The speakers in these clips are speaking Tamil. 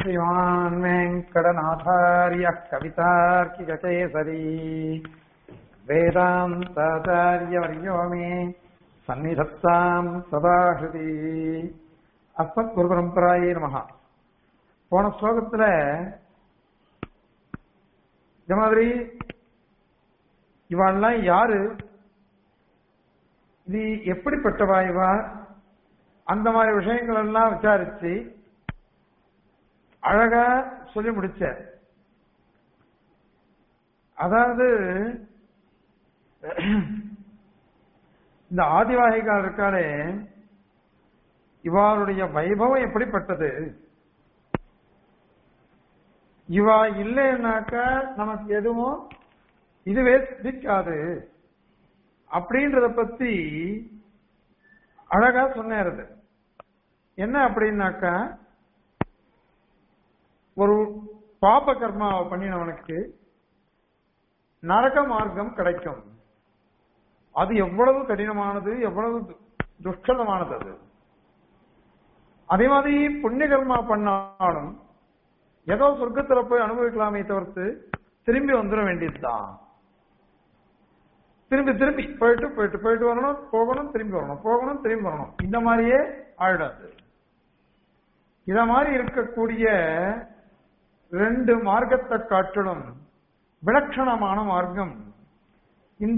श्रीमान् वेङ्कटनाथार्यः कवितार्किककेसरी वेदान्ताचार्यवर्यो मे சந்நிதத்தாம் சதாஹதி அஸ்மத் குரு பரம்பராயே நமஹா போன ஸ்லோகத்துல இந்த மாதிரி இவாள்லாம் யாரு இது எப்படிப்பட்டவா இவா அந்த மாதிரி விஷயங்கள் எல்லாம் விசாரிச்சு அழகா சொல்லி முடிச்ச அதாவது இந்த ஆதிவாகிகள் இருக்காளே இவாளுடைய வைபவம் எப்படிப்பட்டது இவா இல்லைன்னாக்கா நமக்கு எதுவும் இதுவே சித்திக்காது அப்படின்றத பத்தி அழகா சொன்னேறது என்ன அப்படின்னாக்கா ஒரு பாப கர்மாவை பண்ணினவனுக்கு நரக மார்க்கம் கிடைக்கும் அது எவ்வளவு கடினமானது எவ்வளவு துஷ்கரமானது அது அதே மாதிரி புண்ணிய கர்மா பண்ணாலும் ஏதோ சொர்க்கத்துல போய் அனுபவிக்கலாமே தவிர்த்து திரும்பி வந்துட வேண்டியதுதான் திரும்பி திரும்பி போயிட்டு போயிட்டு போயிட்டு வரணும் போகணும் திரும்பி வரணும் போகணும் திரும்பி வரணும் இந்த மாதிரியே ஆயிடாது இத மாதிரி இருக்கக்கூடிய ரெண்டு மார்க்கத்தை காட்டிலும் விலட்சணமான மார்க்கம் இந்த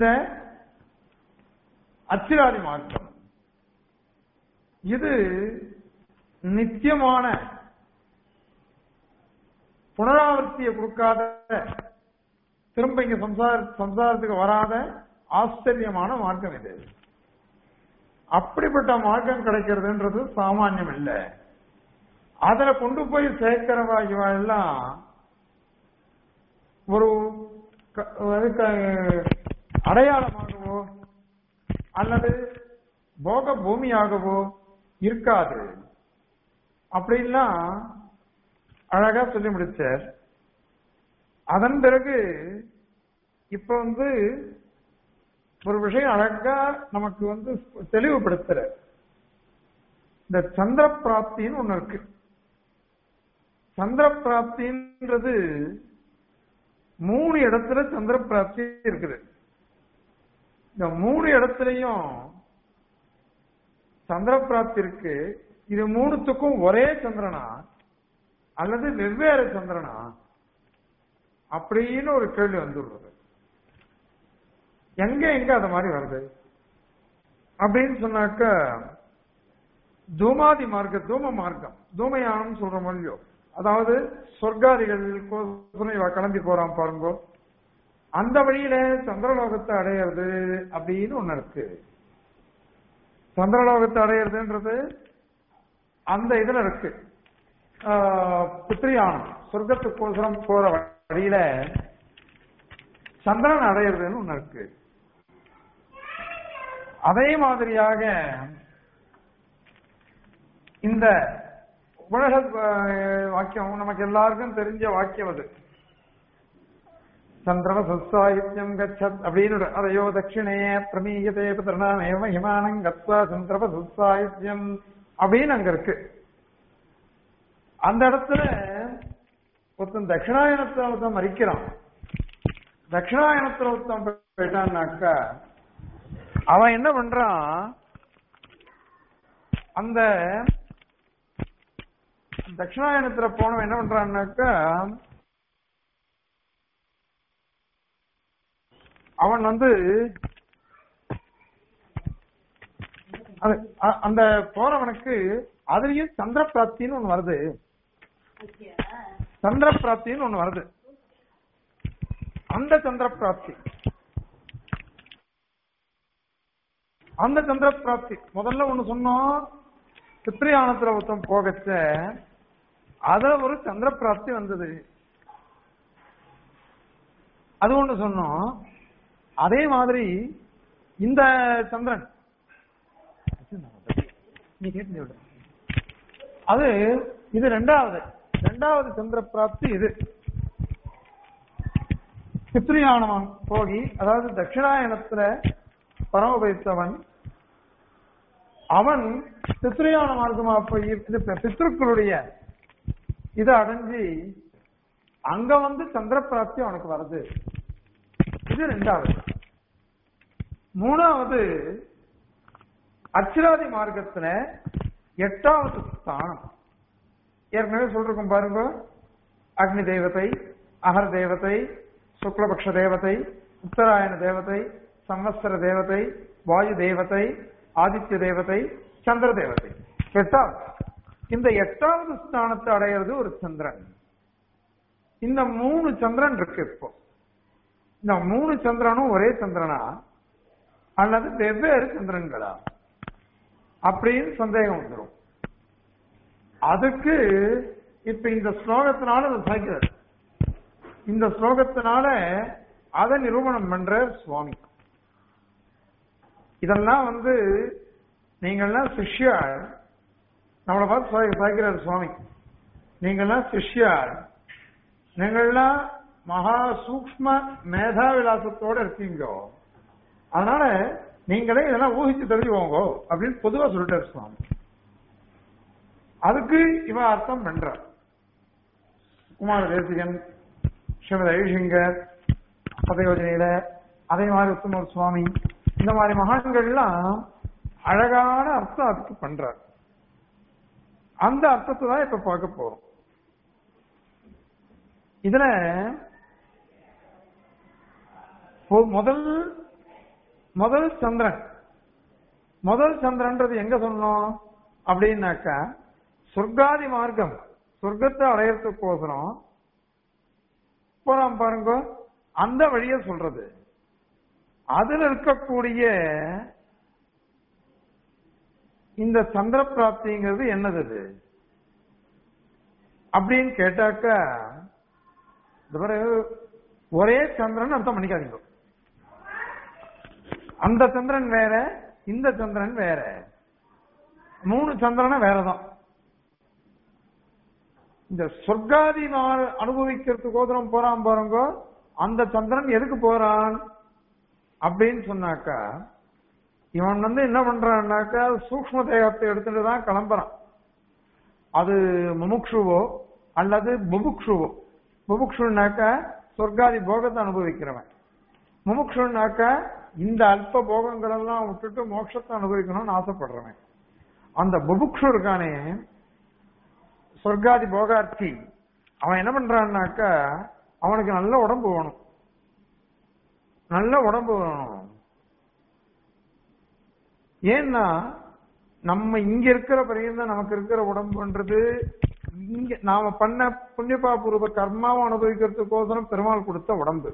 அச்சிராதி மார்க்கம் இது நித்தியமான புனராவர்த்தியை கொடுக்காத திரும்ப இங்க சம்சார சம்சாரத்துக்கு வராத ஆச்சரியமான மார்க்கம் இது அப்படிப்பட்ட மார்க்கம் கிடைக்கிறதுன்றது சாமானியம் இல்லை அதுல கொண்டு போய் சேர்க்கிறவா இவா எல்லாம் ஒரு அடையாளமாகவோ அல்லது போக பூமியாகவோ இருக்காது அப்படின்லாம் அழகா சொல்லி முடிச்சார் அதன் பிறகு இப்ப வந்து ஒரு விஷயம் அழகா நமக்கு வந்து தெளிவுபடுத்துற இந்த சந்திர பிராப்தின்னு ஒண்ணு இருக்கு சந்திர பிராப்தின்றது மூணு இடத்துல சந்திர பிராப்தி இருக்குது இந்த மூணு இடத்துலயும் சந்திர பிராப்தி இருக்கு இது மூணுத்துக்கும் ஒரே சந்திரனா அல்லது வெவ்வேறு சந்திரனா அப்படின்னு ஒரு கேள்வி வந்துள்ளது எங்க எங்க அது மாதிரி வருது அப்படின்னு சொன்னாக்க தூமாதி மார்க்கம் தூம மார்க்கம் தூமயானம் சொல்ற மொழியோ அதாவது சொர்க்காதிகள் கிளம்பி போறான் பாருங்க அந்த வழியில சந்திரலோகத்தை அடையிறது அப்படின்னு ஒண்ணு இருக்கு சந்திரலோகத்தை அடையிறதுன்றது அந்த இதுல இருக்கு புத்திரியானம் சொர்க்கத்துக்கோசரம் போற வழியில சந்திரன் அடையிறதுன்னு ஒண்ணு இருக்கு அதே மாதிரியாக இந்த உலக வாக்கியம் நமக்கு எல்லாருக்கும் தெரிஞ்ச வாக்கியம் அது சந்திரவ சசாயுத்தியம் கச்சத் அப்படின்னு அதையோ தட்சிணே பிரமீயதே பிதரணாமேவ ஹிமானம் கத்வா சந்திரவ சசாயுத்தியம் அப்படின்னு அங்க இருக்கு அந்த இடத்துல ஒருத்தன் தட்சிணாயனத்துல ஒருத்தன் மறிக்கிறான் தட்சிணாயனத்துல ஒருத்தன் போயிட்டான்னாக்கா அவன் என்ன பண்றான் அந்த தட்சிணாயனத்துல போனவன் என்ன பண்றான்னாக்கா அவன் வந்து அந்த போறவனுக்கு அதுலயும் சந்திர பிராப்தின்னு ஒண்ணு வருது சந்திர பிராப்தின்னு ஒண்ணு வருது அந்த சந்திர பிராப்தி அந்த சந்திர பிராப்தி முதல்ல ஒண்ணு சொன்னோம் சித்திரையானத்துல ஒருத்தம் போகச்ச அதுல ஒரு சந்திர பிராப்தி வந்தது அது ஒண்ணு சொன்னோம் அதே மாதிரி இந்த சந்திரன் நீ கேட்டு அது இது ரெண்டாவது ரெண்டாவது சந்திர பிராப்தி இது சித்திரியானவன் போகி அதாவது தட்சிணாயனத்துல பரமபைத்தவன் அவன் பித்ருயான மார்க்கமா போய் இது பித்ருக்களுடைய இதை அடைஞ்சு அங்க வந்து சந்திர பிராப்தி அவனுக்கு வருது இது ரெண்டாவது மூணாவது அச்சிராதி மார்க்கத்துல எட்டாவது ஸ்தானம் ஏற்கனவே சொல்றோம் பாருங்க அக்னி தேவதை அகர தேவதை சுக்லபக்ஷ தேவதை உத்தராயண தேவதை சம்வத்சர தேவதை வாயு தேவதை ஆதித்ய தேவதை சந்திர தேவதை எட்டாவது இந்த எட்டாவது ஸ்தானத்தை அடையிறது ஒரு சந்திரன் இந்த மூணு சந்திரன் இருக்கு இப்போ இந்த மூணு சந்திரனும் ஒரே சந்திரனா அல்லது வெவ்வேறு சந்திரன்களா அப்படின்னு சந்தேகம் வந்துடும் அதுக்கு இப்ப இந்த ஸ்லோகத்தினால அதை சாய்க்கிறார் இந்த ஸ்லோகத்தினால அதை நிரூபணம் பண்ற சுவாமி இதெல்லாம் வந்து நீங்கள்லாம் சிஷ்யார் நம்மளை பார்த்து சாய்- சாய்க்கிறார் சுவாமி நீங்கள்லாம் சிஷ்யார் நீங்கள்லாம் மகா சூக்ம மேதா விலாசத்தோட இருக்கீங்க அதனால நீங்களே இதெல்லாம் ஊகிச்சு தெரிஞ்சுக்கோங்க அப்படின்னு பொதுவா சொல்லிட்டார் சுவாமி அதுக்கு இவன் அர்த்தம் பண்றார் குமார தேசிகன் ஸ்ரீமதி ஐஷங்கர் பதயோஜனையில அதே மாதிரி உத்தமர் சுவாமி இந்த மாதிரி மகான்கள்லாம் அழகான அர்த்தம் அதுக்கு பண்றார் அந்த அர்த்தத்தை தான் இப்ப பார்க்க போறோம் இதுல பொ- முதல் முதல் சந்திரன் முதல் சந்திரன்றது எங்க சொன்னோம் அப்படின்னாக்கா சொர்க்காதி மார்க்கம் சொர்க்கத்தை அடையறதுக்கோசரம் போறான் பாருங்க அந்த வழிய சொல்றது அதுல இருக்கக்கூடிய இந்த சந்திர பிராப்திங்கிறது என்னது அது அப்படின்னு கேட்டாக்கா இந்த பாரு, ஒரே சந்திரன் அர்த்தம் பண்ணிக்காதீங்க அந்த சந்திரன் வேற இந்த சந்திரன் வேற மூணு சந்திரனை வேறதான் இந்த சொர்க்காதி நாள் அனுபவிக்கிறதுக்கோசரம் போறான் பாருங்க அந்த சந்திரன் எதுக்கு போறான் அப்படின்னு சொன்னாக்கா இவன் வந்து என்ன பண்றான்னாக்கா சூக்ம தேகத்தை எடுத்துட்டு தான் கிளம்புறான் அது முமுக்ஷுவோ அல்லது புபுக்ஷுவோ புபுக்ஷுனாக்கா சொர்க்காதி போகத்தை அனுபவிக்கிறவன் முமுக்ஷுனாக்கா இந்த அல்ப போகங்கள் எல்லாம் விட்டுட்டு மோட்சத்தை அனுபவிக்கணும்னு ஆசைப்படுறவன் அந்த புபுக்ஷு இருக்கானே சொர்க்காதி போகார்த்தி அவன் என்ன பண்றான்னாக்கா அவனுக்கு நல்ல உடம்பு வேணும் நல்ல உடம்பு வேணும் ஏன்னா நம்ம இங்க இருக்கிற பரியந்தம் நமக்கு இருக்கிற உடம்புன்றது இங்க நாம பண்ண புண்ணியபாபூர்வ கர்மாவை அனுபவிக்கிறதுக்கோசரம் பெருமாள் கொடுத்த உடம்பு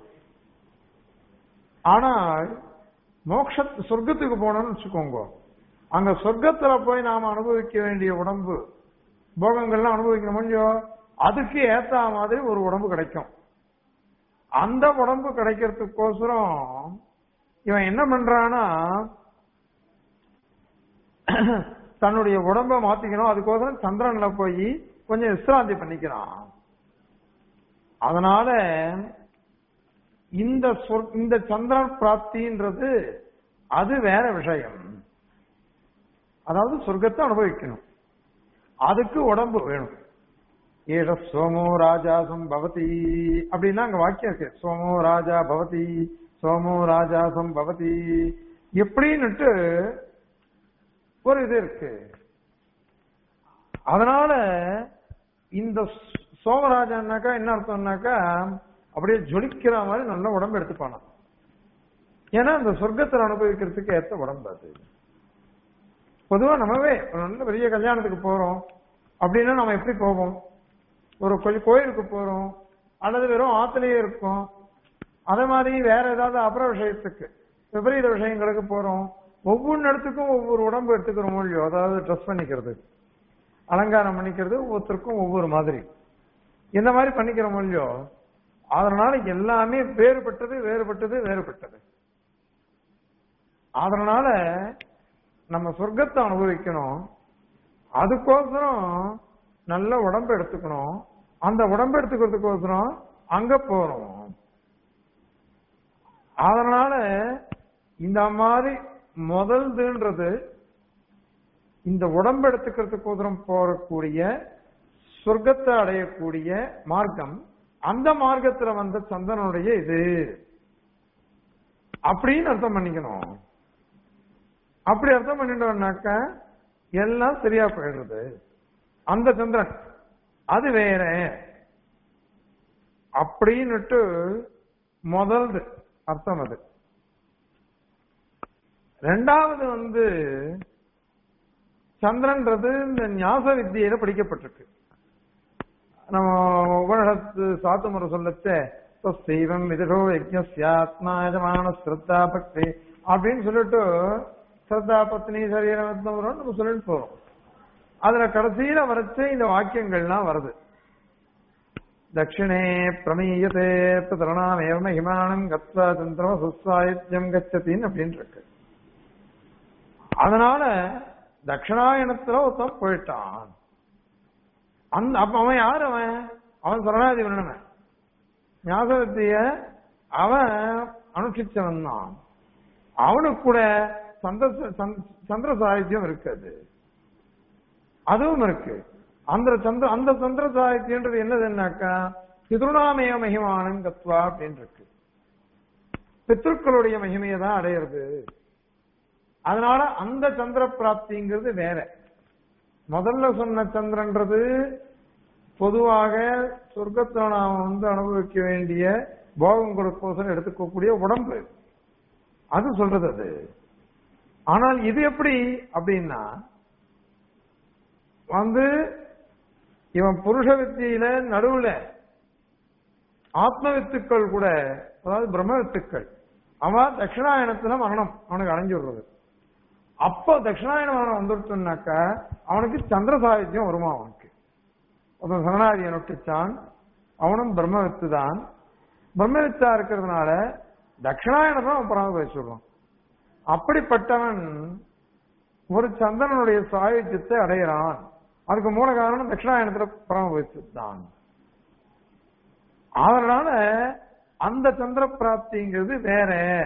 ஆனால் மோட்ச சொர்க்கத்துக்கு போனோம்னு வச்சுக்கோங்க அங்க சொர்க்கத்துல போய் நாம அனுபவிக்க வேண்டிய உடம்பு போகங்கள்லாம் அனுபவிக்கணும் முடியும் அதுக்கு ஏத்த மாதிரி ஒரு உடம்பு கிடைக்கும் அந்த உடம்பு கிடைக்கிறதுக்கோசரம் இவன் என்ன பண்றான்னா தன்னுடைய உடம்ப மாத்திக்கணும் அதுக்கோசரம் சந்திரன்ல போய் கொஞ்சம் விசிராந்தி பண்ணிக்கிறான் அதனால இந்த சொர்- இந்த சந்திரன் பிராப்தின்றது அது வேற விஷயம் அதாவது சொர்க்கத்தை அனுபவிக்கணும் அதுக்கு உடம்பு வேணும் ஏஷ சோமோ ராஜாசம் பவதி அப்படின்னா அங்க வாக்கியம் இருக்கு சோமோ ராஜா பவதி சோமோ ராஜாசம் பவதி எப்படின்னுட்டு ஒரு இது இருக்கு அதனால இந்த சோ- சோமராஜான்னாக்கா என்ன அர்த்தம்னாக்கா அப்படியே ஜொலிக்கிற மாதிரி நல்ல உடம்பு எடுத்துப்பானா ஏன்னா அந்த சொர்க்கத்தில் அனுபவிக்கிறதுக்கு ஏத்த உடம்பு அது பொதுவா நம்மவே ஒரு நல்ல பெரிய கல்யாணத்துக்கு போறோம் அப்படின்னா நம்ம எப்படி போவோம் ஒரு கொஞ்சம் கோயிலுக்கு போறோம் அல்லது வெறும் ஆத்திலேயே இருக்கோம் அதே மாதிரி வேற ஏதாவது அபர விஷயத்துக்கு விபரீத விஷயங்களுக்கு போறோம் ஒவ்வொரு இடத்துக்கும் ஒவ்வொரு உடம்பு எடுத்துக்கிறோம் இல்லையோ அதாவது ட்ரெஸ் பண்ணிக்கிறது அலங்காரம் பண்ணிக்கிறது ஒவ்வொருத்தருக்கும் ஒவ்வொரு மாதிரி இந்த மாதிரி பண்ணிக்கிறோம் இல்லையோ அதனால எல்லாமே வேறுபட்டது வேறுபட்டது வேறுபட்டது அதனால நம்ம சொர்க்கத்தை அனுபவிக்கணும் அதுக்கோசரம் நல்ல உடம்பு எடுத்துக்கணும் அந்த உடம்பு எடுத்துக்கிறதுக்கோசரம் அங்க போறோம் அதனால இந்த மாதிரி முதல்துன்றது இந்த உடம்பு எடுத்துக்கிறதுக்கோசரம் போறக்கூடிய சொர்க்கத்தை அடையக்கூடிய மார்க்கம் அந்த மார்க்கத்துல வந்த சந்திரனுடைய இது அப்படின்னு அர்த்தம் பண்ணிக்கணும் அப்படி அர்த்தம் பண்ணிட்டோம்னாக்க எல்லாம் சரியா போயிடுறது அந்த சந்திரன் அது வேற அப்படின்னுட்டு முதல் அர்த்தம் அது ரெண்டாவது வந்து சந்திரன்றது இந்த ஞாச வித்தியில படிக்கப்பட்டிருக்கு நம்ம உபனிடத்து சாத்துமுறை சொல்லச்ச செய்வம் விதிரோ யஜ்ஞாத்மா யஜமான ஸ்ரத்தா பக்தி அப்படின்னு சொல்லிட்டு ஸ்ரத்தா பத்னி சரீரம் வரும் நம்ம சொல்லிட்டு போறோம் அதுல கடைசியில வரைச்சு இந்த வாக்கியங்கள்லாம் வருது தட்சிணே பிரமீயத்தே பிதரணாம் ஏவம ஹிமானம் கத்வா தந்திரம சுஸ்வாயுத்தியம் கச்சத்தின் அப்படின்னு இருக்கு அதனால தட்சிணாயனத்துல ஒருத்தன் போயிட்டான் அந்த அப்ப அவன் யார் அவன் அவன் சரணாதி பண்ணவன் ஞாபகத்திய அவன் அனுஷ்டிச்சவன் தான் அவனுக்கு கூட சந்திர சந்திர சாகித்யம் இருக்குது அதுவும் இருக்கு அந்த சந்திர அந்த சந்திர சாகித்யன்றது என்னதுன்னாக்கா பிதுருணாமய மகிமானம் கத்வா அப்படின்னு இருக்கு பித்ருக்களுடைய மகிமையை தான் அடையிறது அதனால அந்த சந்திர பிராப்திங்கிறது வேற முதல்ல சொன்ன சந்திரன்றது பொதுவாக சொர்க்கத்தை நாம் வந்து அனுபவிக்க வேண்டிய போகம் கொடுக்கோசரம் எடுத்துக்கக்கூடிய உடம்பு அது சொல்றது அது ஆனால் இது எப்படி அப்படின்னா வந்து இவன் புருஷ வித்தியில நடுவுல ஆத்ம வித்துக்கள் கூட அதாவது பிரம்ம வித்துக்கள் அவன் தட்சிணாயனத்துல மரணம் அவனுக்கு அடைஞ்சு விடுறது அப்போ தட்சிணாயன மரணம் வந்துருச்சுனாக்க அவனுக்கு சந்திர சாகித்யம் வருமா அவனுக்கு ஒருத்தன் சரணாதியை நொட்டிச்சான் அவனும் பிரம்மவித்து தான் பிரம்மவித்தா இருக்கிறதுனால தட்சிணாயனத்தை அவன் பராமரிச்சு சொல்றான் அப்படிப்பட்டவன் ஒரு சந்திரனுடைய சாயுஜ்யத்தை அடைகிறான் அதுக்கு மூல காரணம் தட்சிணாயனத்துல பராமரிச்சு தான் அதனால அந்த சந்திர பிராப்திங்கிறது வேற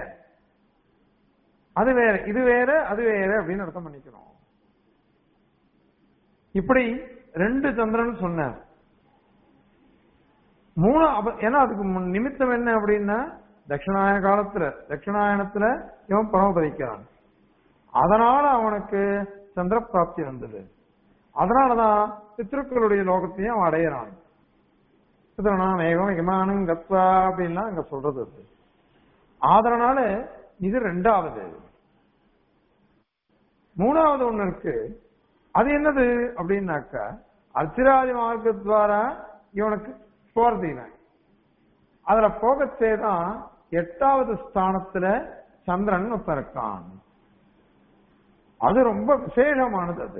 அது வேற இது வேற அது வேற அப்படின்னு அர்த்தம் பண்ணிக்கணும் இப்படி ரெண்டு சந்திரன் சொன்னார் மூணு அப்ப- ஏன்னா அதுக்கு முன் நிமித்தம் என்ன அப்படின்னா தட்சிணாயன காலத்துல தட்சிணாயனத்துல இவன் பரமபதிக்கிறான் அதனால அவனுக்கு சந்திர பிராப்தி வந்தது அதனாலதான் பித்ருக்களுடைய லோகத்தையும் அவன் அடையிறான் பித்ருநாம் ஏகம் இமானம் கத்வா அப்படின்லாம் அங்க சொல்றது அது அதனால இது ரெண்டாவது மூணாவது ஒண்ணு இருக்கு அது என்னது அப்படின்னாக்கா அர்ச்சிராதி மார்க்கத்வாரா இவனுக்கு போறது இவன் அதுல போகச்சே தான் எட்டாவது ஸ்தானத்துல சந்திரன் ஒருத்தன் இருக்கான் அது ரொம்ப விசேஷமானது அது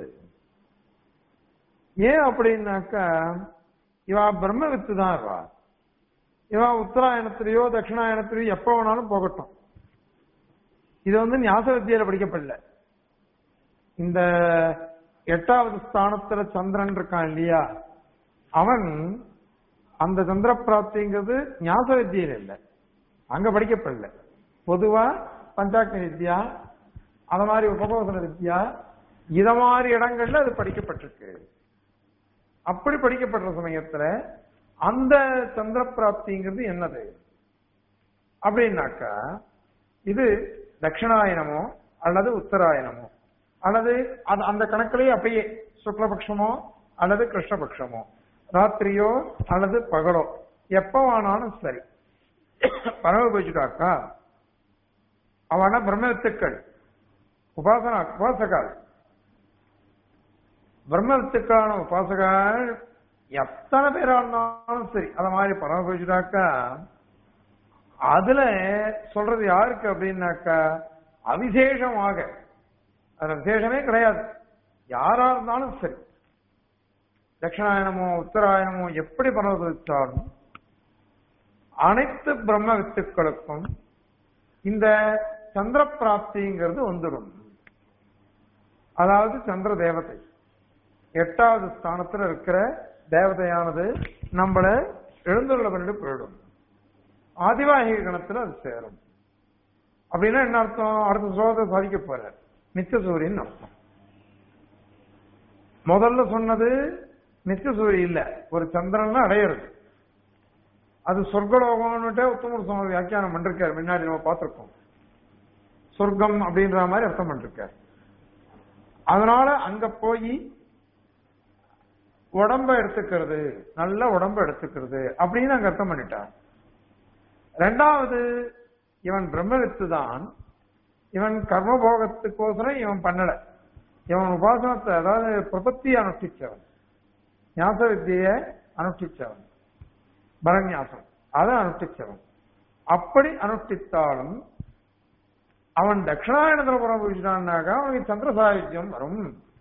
ஏன் அப்படின்னாக்கா இவா பிரம்ம வித்து தான் இவா இவா உத்தராயணத்திலேயோ தட்சிணாயணத்திலேயோ எப்ப வேணாலும் போகட்டும் இது வந்து ஞாச வித்தியில படிக்கப்படல இந்த எட்டாவது ஸ்தானத்துல சந்திரன் இருக்கான் இல்லையா அவன் அந்த சந்திர பிராப்திங்கிறது ஞாச வித்தியில இல்ல அங்க படிக்கப்படல பொதுவா பஞ்சாக்னி வித்யா அத மாதிரி உபகோசன வித்யா இத மாதிரி இடங்கள்ல அது படிக்கப்பட்டிருக்கு அப்படி படிக்கப்படுற சமயத்துல அந்த சந்திர பிராப்திங்கிறது என்னது அப்படின்னாக்கா இது தட்சிணாயனமோ அல்லது உத்தராயணமோ அல்லது அது அந்த கணக்கிலேயே அப்படியே சுக்லபக்ஷமோ அல்லது கிருஷ்ணபக்ஷமோ ராத்திரியோ அல்லது பகலோ எப்ப வேணாலும் சரி பரமபூஜிட்டாக்கா அவன பிரம்மத்துக்கள் உபாசனா உபாசகால் பிரம்மத்துக்கான உபாசகால் எத்தனை பேரா இருந்தாலும் சரி அத மாதிரி பரமபூஜிட்டாக்கா அதுல சொல்றது யாருக்கு அப்படின்னாக்கா அவிசேஷமாக அதுல விசேஷமே கிடையாது யாரா இருந்தாலும் சரி தட்சிணாயனமோ உத்தராயணமோ எப்படி பரவதிச்சாலும் அனைத்து பிரம்ம வித்துக்களுக்கும் இந்த சந்திர பிராப்திங்கிறது வந்துடும் அதாவது சந்திர தேவதை எட்டாவது ஸ்தானத்துல இருக்கிற தேவதையானது நம்மள எழுந்துள்ள பண்ணிட்டு போயிடும் ஆதிவாகிக கணத்துல அது சேரும் அப்படின்னா என்ன அர்த்தம் அடுத்த ஸ்லோகத்தை சாதிக்க போற நித்திய சூரியன் அர்த்தம் முதல்ல சொன்னது நித்திய சூரிய இல்ல ஒரு சந்திரன் அடையிறது அது சொர்க்கலோகம்னுட்டே உத்தமர் சுவாமி வியாக்கியானம் பண்ணிருக்காரு முன்னாடி நம்ம பார்த்திருக்கோம் சொர்க்கம் அப்படின்ற மாதிரி அர்த்தம் பண்ணிருக்காரு அதனால அங்க போய் உடம்ப எடுத்துக்கிறது நல்ல உடம்ப எடுத்துக்கிறது அப்படின்னு அங்க அர்த்தம் பண்ணிட்டார் ரெண்டாவது இவன் பிரம்மவித்து தான் இவன் கர்மபோகத்துக்கோசரம் இவன் பண்ணல இவன் உபாசனத்தை அதாவது பிரபத்தி அனுஷ்டிச்சவன் ஞாச வித்தியை அனுஷ்டிச்சவன் பரநியாசம் அதை அனுஷ்டிச்சவன் அப்படி அனுஷ்டித்தாலும் அவன் தட்சிணாயனத்துல புறம்பிடிச்சிட்டான்னாக்கா அவனுக்கு சந்திர சாகித்யம் வரும்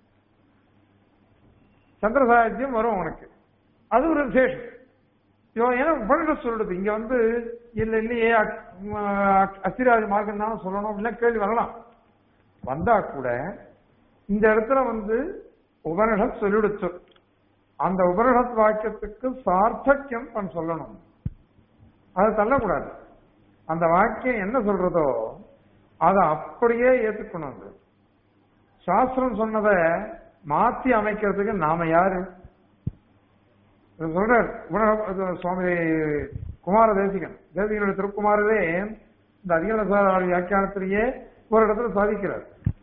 சந்திர சாகித்யம் வரும் அவனுக்கு அது ஒரு விசேஷம் இவன் ஏன்னா உபனிஷத் சொல்றது இங்க வந்து இல்ல இல்லையே அஸ்திராஜ் மார்க்கம் தான் சொல்லணும் இல்ல கேள்வி வரலாம் வந்தா கூட இந்த இடத்துல வந்து உபனிஷத் சொல்லிடுச்சு அந்த உபனிஷத் வாக்கியத்துக்கு சார்த்தக்கியம் பண்ண சொல்லணும் அதை தள்ளக்கூடாது அந்த வாக்கியம் என்ன சொல்றதோ அதை அப்படியே ஏத்துக்கணும் அது சாஸ்திரம் சொன்னதை மாத்தி அமைக்கிறதுக்கு நாம யாரு சொல்றார் குண- சுவாமி குமார தேசிகன் தேசிகனுடைய திருக்குமாரரே இந்த அதிகார வியாக்கியானத்திலேயே ஒரு இடத்துல சாதிக்கிறார்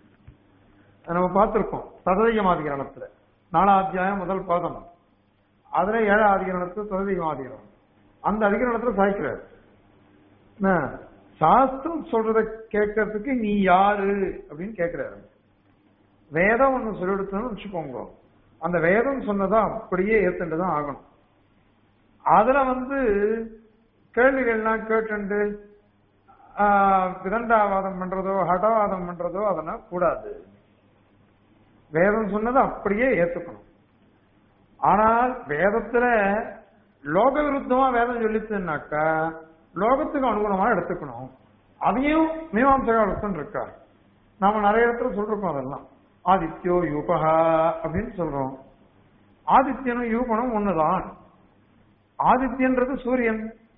அதை நம்ம பார்த்திருக்கோம் சதவிகமாதிகரணத்துல நாலாம் அத்தியாயம் முதல் பாதம் அதுல ஏழாம் அதிகரணத்துல சதவிகமாதிகரணம் அந்த அதிகரணத்துல சாய்க்கிறார் என்ன, சாஸ்திரம் சொல்றத கேட்கறதுக்கு நீ யாரு அப்படின்னு கேட்கிறாரு வேதம் ஒண்ணு சொல்லிடுத்தோம்னு வச்சுக்கோங்க அந்த வேதம் சொன்னதா அப்படியே ஏத்துட்டு தான் ஆகணும் அதுல வந்து கேள்விகள்லாம் கேட்டுண்டு ஆஹ், விதண்டாவாதம் பண்றதோ ஹடவாதம் பண்றதோ அதெல்லாம் கூடாது வேதம் சொன்னதை அப்படியே ஏத்துக்கணும் ஆனால் வேதத்துல லோக விருத்தமா வேதம் சொல்லிச்சுன்னாக்கா லோகத்துக்கு அனுகுணமா எடுத்துக்கணும் அதையும் மீமாம்சகாலத்தன் இருக்கா நாம நிறைய இடத்துல சொல்றோம் அதெல்லாம் ஆதித்யோ யூபகா அப்படின்னு சொல்றோம் ஆதித்யனும் யூபனும் ஒண்ணுதான் ஆதித்யன்றது சூரியன்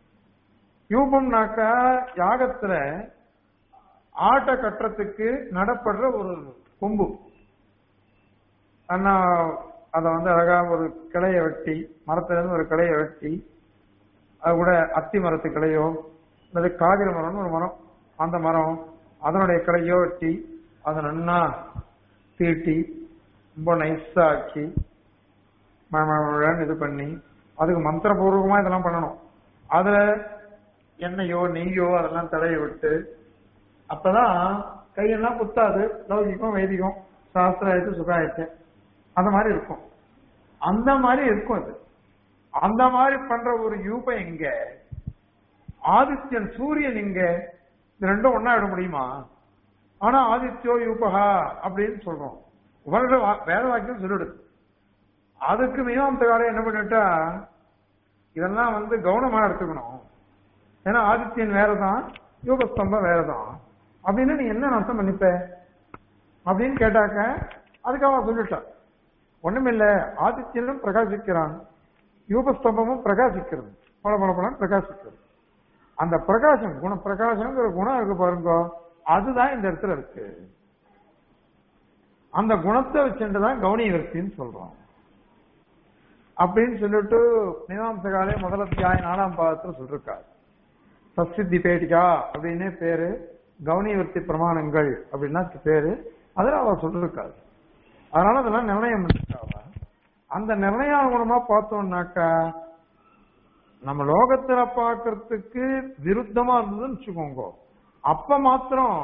யூபம்னாக்கா யாகத்துல ஆட்ட கட்டுறதுக்கு நடப்படுற ஒரு கொம்பு அண்ணா அதை வந்து அழகா ஒரு கிளைய வெட்டி மரத்துல இருந்து ஒரு கிளைய வெட்டி அது கூட அத்தி மரத்து கிளையோ அல்லது காதிர மரம்னு ஒரு மரம் அந்த மரம் அதனுடைய கிளையோ வெட்டி அதை நன்னா தீட்டி ரொம்ப நைஸா ஆக்கி ம- ம- மழன்னு இது பண்ணி அதுக்கு மந்திரபூர்வமா இதெல்லாம் பண்ணணும் அதுல எண்ணெயோ நெய்யோ அதெல்லாம் தடைய விட்டு அப்பதான் கையெல்லாம் குத்தாது லௌகிகம் வைதிகம் சாஸ்திரம் ஆயிடுச்சு சுகம் ஆயிடுச்சு அந்த மாதிரி இருக்கும் அந்த மாதிரி இருக்கும் அது அந்த மாதிரி பண்ற ஒரு யூபம் எங்க ஆதித்யன் சூரியன் எங்க இது ரெண்டும் ஒன்னா விட முடியுமா ஆனா ஆதித்யோ யூபகா அப்படின்னு சொல்றோம் உபனிட வா- வேத வாக்கியம் சொல்லிடுது அதுக்கு மீமாம்சகாரம் என்ன பண்ணிட்டா இதெல்லாம் வந்து கவனமா எடுத்துக்கணும் ஏன்னா ஆதித்யன் வேறதான் யூகஸ்தம்பம் வேறதான் அப்படின்னு நீ என்ன அர்த்தம் பண்ணிப்ப அப்படின்னு கேட்டாக்க அதுக்கு அவன் சொல்லிட்டா ஒண்ணுமில்ல ஆதித்யனும் பிரகாசிக்கிறான் யூபஸ்தம்பமும் பிரகாசிக்கிறது பல பல பலன் பிரகாசிக்கிறது அந்த பிரகாசம் குண பிரகாசம்ங்கிற குணம் இருக்கு பாருங்க அதுதான் இந்த இடத்துல இருக்கு அந்த குணத்தை வச்சுட்டுதான் கவுனி விருத்தின்னு சொல்றோம் அப்படின்னு சொல்லிட்டு மீமாம்சகாலே முதல் அத்தியாயம் நாலாம் பாதத்துல சொல்லிருக்காரு சஸ்தித்தி பேட்டிகா அப்படின்னே பேரு கவுனி விருத்தி பிரமாணங்கள் அப்படின்னா பேரு அதுல அவ சொல்லிருக்காரு அதனால அதெல்லாம் நிர்ணயம் பண்ணிருக்காவ அந்த நிர்ணயானுகுணமா பார்த்தோம்னாக்கா நம்ம லோகத்துல பார்க்கறதுக்கு விருத்தமா இருந்ததுன்னு வச்சுக்கோங்க அப்ப மாத்திரம்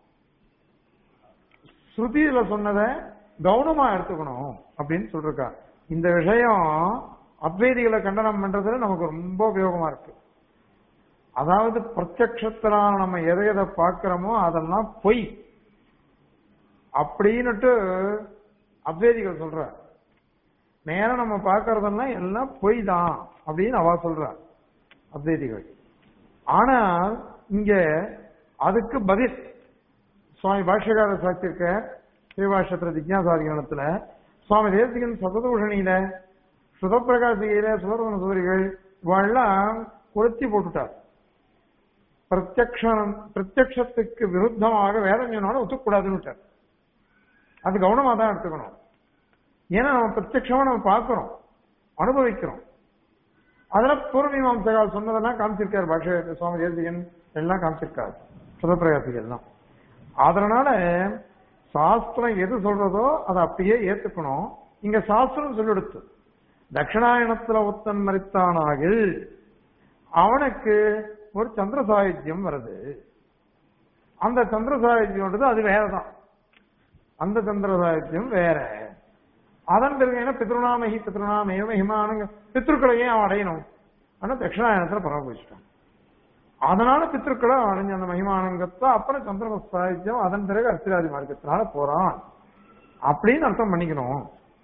ஸ்ருதியில சொன்னதை கவனமா எடுத்துக்கணும் அப்படின்னு சொல்லிருக்கா இந்த விஷயம் அத்வைதிகளை கண்டனம் பண்றதுல நமக்கு ரொம்ப உபயோகமா இருக்கு அதாவது பிரத்யக்ஷத்தினால நம்ம எதை எதை பார்க்கிறோமோ அதெல்லாம் பொய் அப்படின்னுட்டு அத்வைதிகள் சொல்ற நேரம் நம்ம பார்க்கறதெல்லாம் எல்லாம் பொய் தான் அப்படின்னு அவ சொல்றா அத்வைதிகள் ஆனால் இங்க அதுக்கு பதில் சுவாமி பாஷ்யகார சாட்சியிருக்க ஸ்ரீபாஷ்யத்துல ஜிக்யாசாதிகரணத்துல சுவாமி தேசிகன் சததூஷணியில சுதப்பிரகாசிகையில சுதர்சன சூரிகள் இவெல்லாம் கொளுத்தி போட்டுட்டார் பிரத்யக்ஷம் பிரத்யக்ஷத்துக்கு விருத்தமாக வேதம் சொன்னாலும் ஒத்துக்கூடாதுன்னு விட்டார் அது கவனமா தான் எடுத்துக்கணும் ஏன்னா நம்ம பிரத்யட்சமா நம்ம பார்க்கிறோம் அனுபவிக்கிறோம் அதெல்லாம் பூர்வீமாம்சகால் சொன்னதெல்லாம் காமிச்சிருக்காரு பாஷ சுவாமி தேசிகன் எல்லாம் காமிச்சிருக்காரு சுதப்பிரகாசிகள் எல்லாம் அதனால சாஸ்திரம் எது சொல்றதோ அதை அப்படியே ஏத்துக்கணும் இங்க சாஸ்திரம் சொல்லிடுத்து தட்சிணாயனத்துல ஒத்தன் மறித்தானாகில் அவனுக்கு ஒரு சந்திர சாகித்யம் வருது அந்த சந்திர சாகித்யம்ன்றது அது வேறதான் அந்த சந்திர சாகித்யம் வேற அதன் பிறகு என்ன பித்ருநாமகி பித்ருநாமேவ மகிமானுங்க பித்ருக்களை ஏன் அவன் அடையணும் ஆனா தட்சிணாயனத்துல பரமபூச்சிட்டான் அதனால பித்ருக்களை அவன் அடைஞ்ச அந்த மகிமானங்கத்தை அப்புறம் சந்திர சாகித்யம் அதன் பிறகு அர்த்திராதி மார்க்கத்தினால போறான் அப்படின்னு அர்த்தம் பண்ணிக்கணும்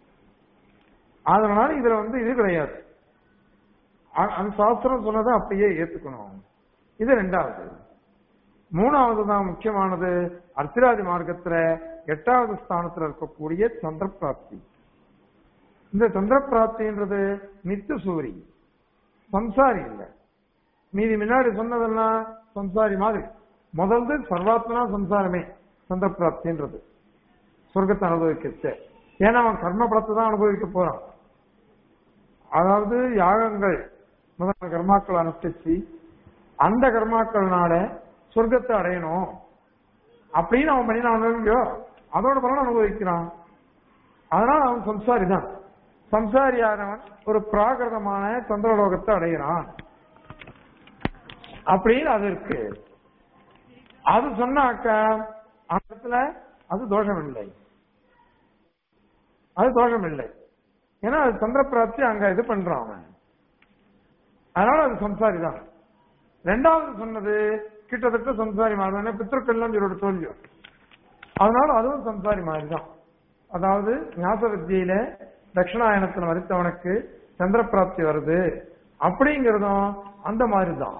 அதனால இதுல வந்து இது கிடையாது அ- அந்த சாஸ்திரம் சொன்னதை அப்படியே ஏத்துக்கணும் இது ரெண்டாவது மூணாவது தான் முக்கியமானது அர்த்திராதி மார்க்கத்துல எட்டாவது ஸ்தானத்துல இருக்கக்கூடிய சந்திர பிராப்தி இந்த சந்திர பிராப்தின்றது நித்து சூரி சம்சாரி இல்ல மீதி முன்னாடி சொன்னதெல்லாம் சம்சாரி மாதிரி முதல்து சர்வாத்மனா சம்சாரமே சந்திர பிராப்தின்றது சொர்க்கத்தை அனுபவிக்கச்சு ஏன்னா அவன் கர்ம பலத்தை தான் அனுபவிக்க போறான் அதாவது யாகங்கள் முதல் கர்மாக்கள் அனுஷ்டிச்சு அந்த கர்மாக்கள்னால சொர்க்கத்தை அடையணும் அப்படின்னு அவன் பண்ணினான் இல்லையோ அதோட பலன் அனுபவிக்கிறான் அதனால அவன் சம்சாரி தான் சம்சாரியானவன் ஒரு பிராகிருதமான சந்திரலோகத்தை அடைகிறான் அப்படின்னு அது இருக்கு அது சொன்னாக்க அந்த இடத்துல அது தோஷம் இல்லை அது தோஷம் இல்லை ஏன்னா அது சந்திர பிராப்தி அங்க இது பண்றான் அவன் அதனால அது சம்சாரி தான் ரெண்டாவது சொன்னது கிட்டத்தட்ட சம்சாரி மாதிரி தான் பித்திருக்கள்லாம் சொல்லோட தோல்வியும் அதனால அதுவும் சம்சாரி மாதிரி தான் அதாவது ஞாச வித்தியில தட்சிணாயனத்தில் மறித்தவனுக்கு சந்திர பிராப்தி வருது அப்படிங்கறதும் அந்த மாதிரி தான்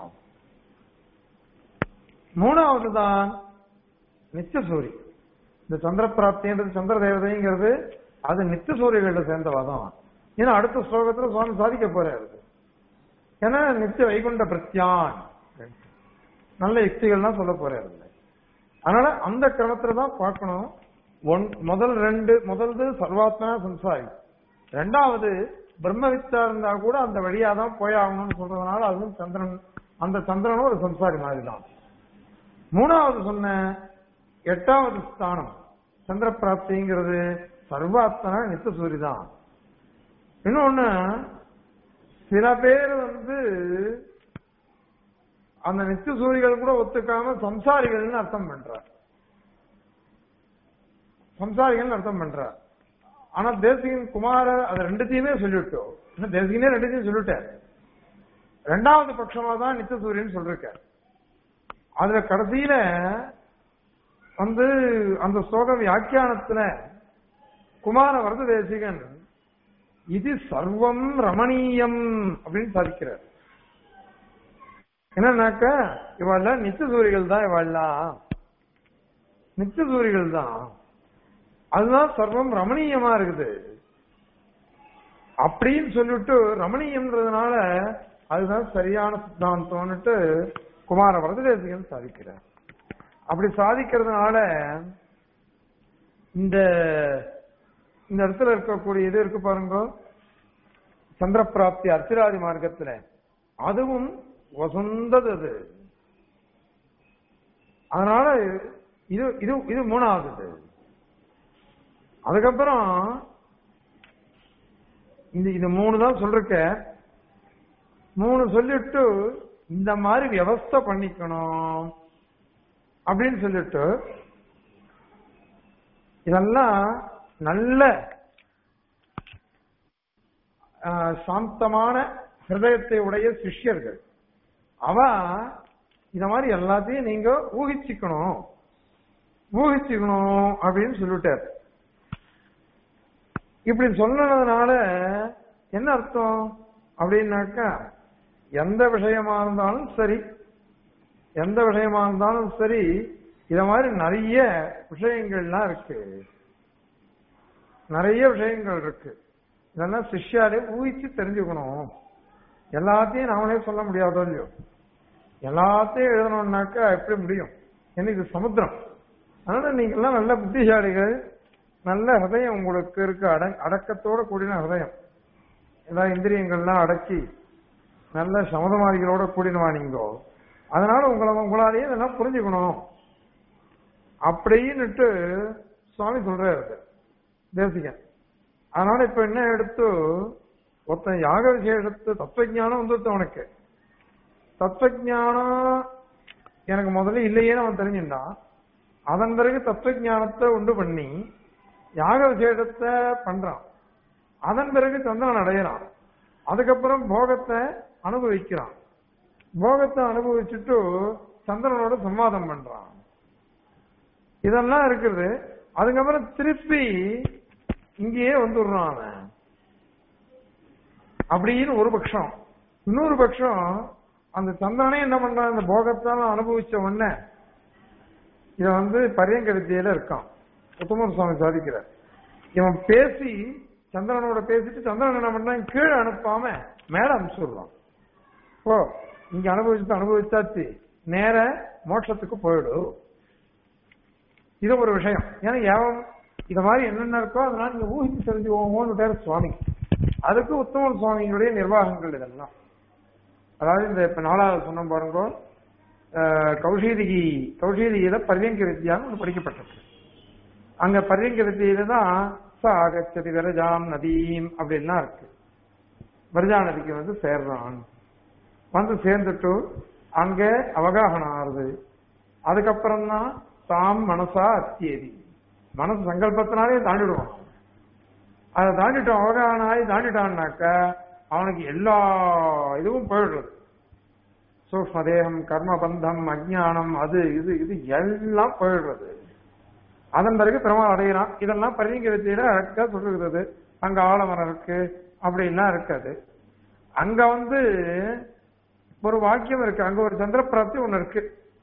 மூணாவது தான் நித்திய சூரி இந்த சந்திர பிராப்தின்றது சந்திர தேவதைங்கிறது அது நித்திய சூரியர்கள சேர்ந்தவாதான் ஏன்னா அடுத்த ஸ்லோகத்துல சுவாமி சாதிக்க போறாரு ஏன்னா நித்திய வைகுண்ட பிரத்யான் நல்ல யுக்திகள்லாம் சொல்ல போறாரு அதனால அந்த கிரமத்துல தான் பார்க்கணும் ஒன் முதல் ரெண்டு முதல்து சர்வாத்மனா சம்சாரி ரெண்டாவது பிரம்மவித்தா இருந்தா கூட அந்த வழியா தான் போயாகணும்னு சொல்றதுனால அதுவும் சந்திரன் அந்த சந்திரனும் ஒரு சம்சாரி மாதிரி தான் மூணாவது சொன்ன எட்டாவது ஸ்தானம் சந்திர பிராப்திங்கிறது சர்வாத்மனா நித்த சூரி தான் இன்னொன்னு சில பேர் வந்து அந்த நித்திய சூரிகள் கூட ஒத்துக்காம சம்சாரிகள்னு அர்த்தம் பண்றார் சம்சாரிகள் அர்த்தம் பண்றார் ஆனா தேசிகன் குமாரர் அது ரெண்டுத்தையுமே சொல்லிவிட்டோம் இன்னும் தேசிகனே ரெண்டுத்தையும் சொல்லிட்டார் ரெண்டாவது பட்சமா தான் நித்திய சூரியன் சொல்லிருக்கார் அதுல கடைசியில வந்து அந்த ஸ்லோக வியாக்கியானத்துல குமார வரத தேசிகன் இது சர்வம் ரமணீயம் அப்படின்னு சாதிக்கிறார் என்னன்னாக்க இவாள்லாம் நித்திய சூரிகள் தான் இவாள்லாம் நித்திய சூரிகள் தான் அதுதான் சர்வம் ரமணீயமா இருக்குது அப்படின்னு சொல்லிட்டு ரமணீயம்ன்றதுனால அதுதான் சரியான சித்தாந்தம்னுட்டு குமார வரததேசிகன் சாதிக்கிறார் அப்படி சாதிக்கிறதுனால இந்த இந்த இடத்துல இருக்கக்கூடிய இது இருக்கு பாருங்க சந்திர பிராப்தி அர்த்திராதி மார்க்கத்துல அதுவும் வசந்தது அது அதனால இது இது இது மூணாவது அதுக்கப்புறம் இந்த இது மூணு தான் சொல்லிருக்க மூணு சொல்லிட்டு இந்த மாதிரி வியவஸ்தை பண்ணிக்கணும் அப்படின்னு சொல்லிட்டு இதெல்லாம் நல்ல ஆஹ், சாந்தமான ஹிருதயத்தை உடைய சிஷ்யர்கள் அவ இந்த மாதிரி எல்லாத்தையும் நீங்க ஊகிச்சுக்கணும் ஊகிச்சுக்கணும் அப்படின்னு சொல்லிட்டார் இப்படி சொன்னதுனால என்ன அர்த்தம் அப்படின்னாக்கா எந்த விஷயமா இருந்தாலும் சரி எந்த விஷயமா இருந்தாலும் சரி இத மாதிரி நிறைய விஷயங்கள்லாம் இருக்கு நிறைய விஷயங்கள் இருக்கு இதெல்லாம் சிஷ்யாலே ஊகிச்சு தெரிஞ்சுக்கணும் எல்லாத்தையும் நாமளே சொல்ல முடியாதோ இல்லையோ எல்லாத்தையும் எழுதணும்னாக்கா எப்படி முடியும் ஏன்னா இது சமுத்திரம் அதனால நீங்க எல்லாம் நல்ல புத்திசாலிகள் நல்ல ஹதயம் உங்களுக்கு இருக்கு அட அடக்கத்தோட கூடின ஹதயம் எல்லா இந்திரியங்கள்லாம் அடக்கி நல்ல சமதமாதிகளோட கூடினவா நீங்கோ அதனால உங்களை உங்களாலேயே இதெல்லாம் புரிஞ்சுக்கணும் அப்படின்னுட்டு சுவாமி சொல்றாரு தேசிகன் அதனால இப்ப என்ன எடுத்து ஒருத்தன் யாக விசேஷத்து தத்துவஞானம் வந்துருத்து அவனுக்கு தத்துவஞானம் எனக்கு முதல்ல இல்லையேன்னு அவன் தெரிஞ்சுட்டான் அதன் பிறகு தத்துவஞானத்தை உண்டு பண்ணி யாக விசேஷத்தை பண்றான் அதன் பிறகு சந்திரன் அடையிறான் அதுக்கப்புறம் போகத்தை அனுபவிக்கிறான் போகத்தை அனுபவிச்சுட்டு சந்திரனோட சம்வாதம் பண்றான் இதெல்லாம் இருக்குது அதுக்கப்புறம் திருப்பி இங்கேயே வந்துடுறான் அவன் அப்படின்னு ஒரு பட்சம் இன்னொரு பட்சம் அந்த சந்திரனே என்ன பண்றான் அந்த போகத்தால அனுபவிச்ச உடனே இத வந்து பரியங்க வித்தியில இருக்கான் உத்தமர் சுவாமி சாதிக்கிறார் இவன் பேசி சந்திரனோட பேசிட்டு சந்திரன் என்ன பண்றான் கீழே அனுப்பாம மேல அனுப்பிச்சுடுறான் ஓ இங்க அனுபவிச்சு அனுபவிச்சாச்சு நேர மோட்சத்துக்கு போயிடும் இது ஒரு விஷயம் ஏன்னா ஏவம் இத மாதிரி என்னென்ன இருக்கோ அதனால நீங்க ஊகிச்சு தெரிஞ்சுக்கோங்கன்னு பேர் சுவாமி அதுக்கு உத்தம சுவாமியினுடைய நிர்வாகங்கள் இதெல்லாம் அதாவது இந்த இப்ப நாலாவது சொன்ன பாருங்க அஹ், கௌஷீதிகி கௌஷீதியில பரியங்க வித்யான்னு ஒன்று படிக்கப்பட்டிருக்கு அங்க பரியங்க வித்தியில தான் சாகச்சதி விரஜாம் நதீம் அப்படின்லாம் இருக்கு விரஜா நதிக்கு வந்து சேர்றான் வந்து சேர்ந்துட்டு அங்க அவகாகனம் ஆறுது அதுக்கப்புறம் தான் தாம் மனசா அத்தியதி மனசு சங்கல்பத்தினாலே தாண்டிடுவான் அதை தாண்டிட்டோம் அவகாகனம் ஆகி தாண்டிட்டான்னாக்க அவனுக்கு எல்லா இதுவும் போயிடுறது சூக்ம தேகம் கர்ம பந்தம் அஜ்ஞானம் அது இது இது எல்லாம் போயிடுறது அதன் பிறகு பெருமாள் அடைகிறான் இதெல்லாம் பரிங்க வித்தியில அழகா சொல்லுகிறது அங்க ஆலமரம் இருக்கு அப்படின்லாம் இருக்காது அங்க வந்து ஒரு வாக்கியம் இருக்கு அங்க ஒரு சந்திர பிராப்தி ஒண்ணு இருக்கு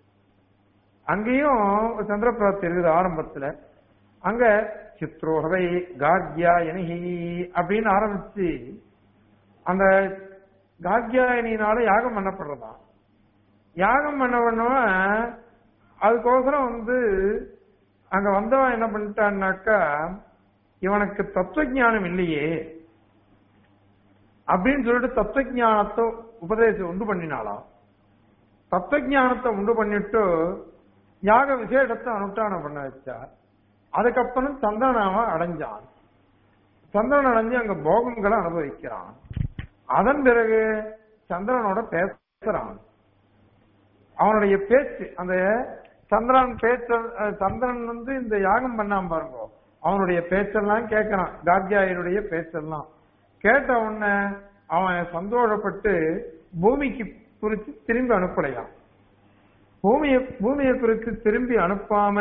அங்கேயும் ஒரு சந்திர பிராப்தி இருக்குது ஆரம்பத்துல அங்க சித்ரோகவை கார்கியாயனிஹி அப்படின்னு ஆரம்பிச்சு அந்த கார்கியாயனினால யாகம் பண்ணப்படுறதா யாகம் பண்ண பண்ணவன் அதுக்கோசரம் வந்து அங்க வந்தவன் என்ன பண்ணிட்டான்னாக்கா இவனுக்கு தத்துவ இல்லையே அப்படின்னு சொல்லிட்டு தத்துவ உபதேசம் உண்டு பண்ணினாலாம் தத்துவ உண்டு பண்ணிட்டு யாக விசேஷத்தை அனுஷ்டானம் பண்ண வச்சா அதுக்கப்புறம் சந்திரனாம அடைஞ்சான் சந்திரன் அடைஞ்சு அங்க போகங்களை அனுபவிக்கிறான் அதன் பிறகு சந்திரனோட பேசுறான் அவனுடைய பேச்சு அந்த சந்திரன் பேச்ச அஹ் சந்திரன் வந்து இந்த யாகம் பண்ணாம பாருங்க அவனுடைய பேச்செல்லாம் கேட்கறான் கார்கியாயனுடைய பேச்செல்லாம் கேட்ட உடனே அவன் சந்தோஷப்பட்டு பூமிக்கு குறிச்சு திரும்பி அனுப்பலையாம் பூமியை பூமியை குறிச்சு திரும்பி அனுப்பாம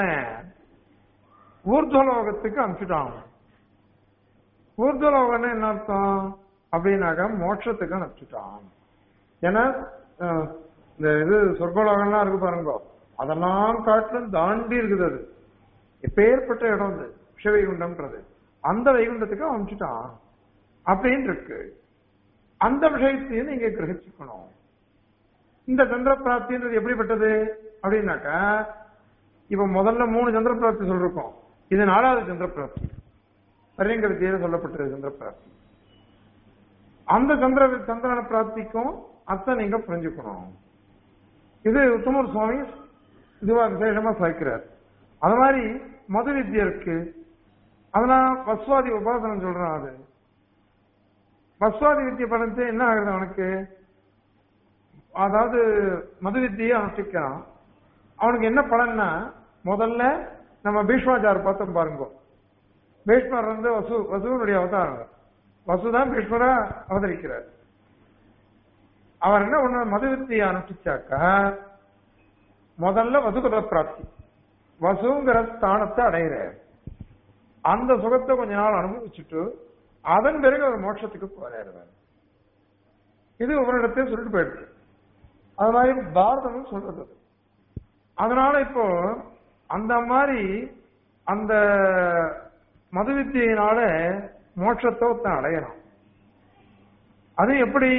ஊர்துவலோகத்துக்கு அனுப்பிச்சுட்டான் அவன். ஊர்துவலோகம்னா என்ன அர்த்தம் அப்படின்னாக்கா மோட்சத்துக்கு அனுப்பிச்சுட்டான் ஏன்னா அஹ், இந்த இது சொர்க்கலோகம்லாம் இருக்கு பாருங்க அதெல்லாம் காட்டிலும் தாண்டி இருக்குது அது எப்பேற்பட்ட இடம் அது விஷவைகுண்டம்ன்றது அந்த வைகுண்டத்துக்கு அவன் அனுப்பிச்சுட்டான் அப்படின்னு இருக்கு அந்த விஷயத்தையும் நீங்க கிரகிச்சுக்கணும் இந்த சந்திர பிராப்தின்றது எப்படிப்பட்டது அப்படின்னாக்கா இப்ப முதல்ல மூணு சந்திர பிராப்தி சொல்லிருக்கோம் இது நாலாவது சந்திர பிராப்தி பரியங்க வித்தியில சொல்லப்பட்டது சந்திர பிராப்தி அந்த சந்திர சந்திரன பிராப்திக்கும் அத்தை நீங்க புரிஞ்சுக்கணும் இது உத்தமர் சுவாமி இதுவா விசேஷமா சாய்க்கிறார் அது மாதிரி மது வித்யா இருக்கு அதெல்லாம் வஸ்வாதி உபாசனம் சொல்றான் அது வஸ்வாதி வித்தியை படிச்சு என்ன ஆகுது அவனுக்கு அதாவது மது வித்தியை அனுஷ்டிக்கிறான் அவனுக்கு என்ன பலன்னா முதல்ல நம்ம பீஷ்மாச்சார் பார்த்தோம் பாருங்க பீஷ்மர் வந்து வசு வசுவனுடைய அவதாரம் வசுதான் பீஷ்மரா அவதரிக்கிறார் அவர் என்ன ஒண்ணு மது வித்தியை அனுஷ்டிச்சாக்கா முதல்ல வசுகத பிராப்தி வசுங்கிற ஸ்தானத்தை அடையிறார் அந்த சுகத்தை கொஞ்ச நாள் அனுபவிச்சுட்டு அதன் பிறகு அவர் மோட்சத்துக்கு போறாரு இது ஒவ்வொரு சொல்லிட்டு போயிடுது அது மாதிரி பாரதமும் சொல்றது அது. அதனால இப்போ அந்த மாதிரி அந்த மது வித்தியினால மோட்சத்தை ஒருத்தன் அடையலாம் அது எப்படி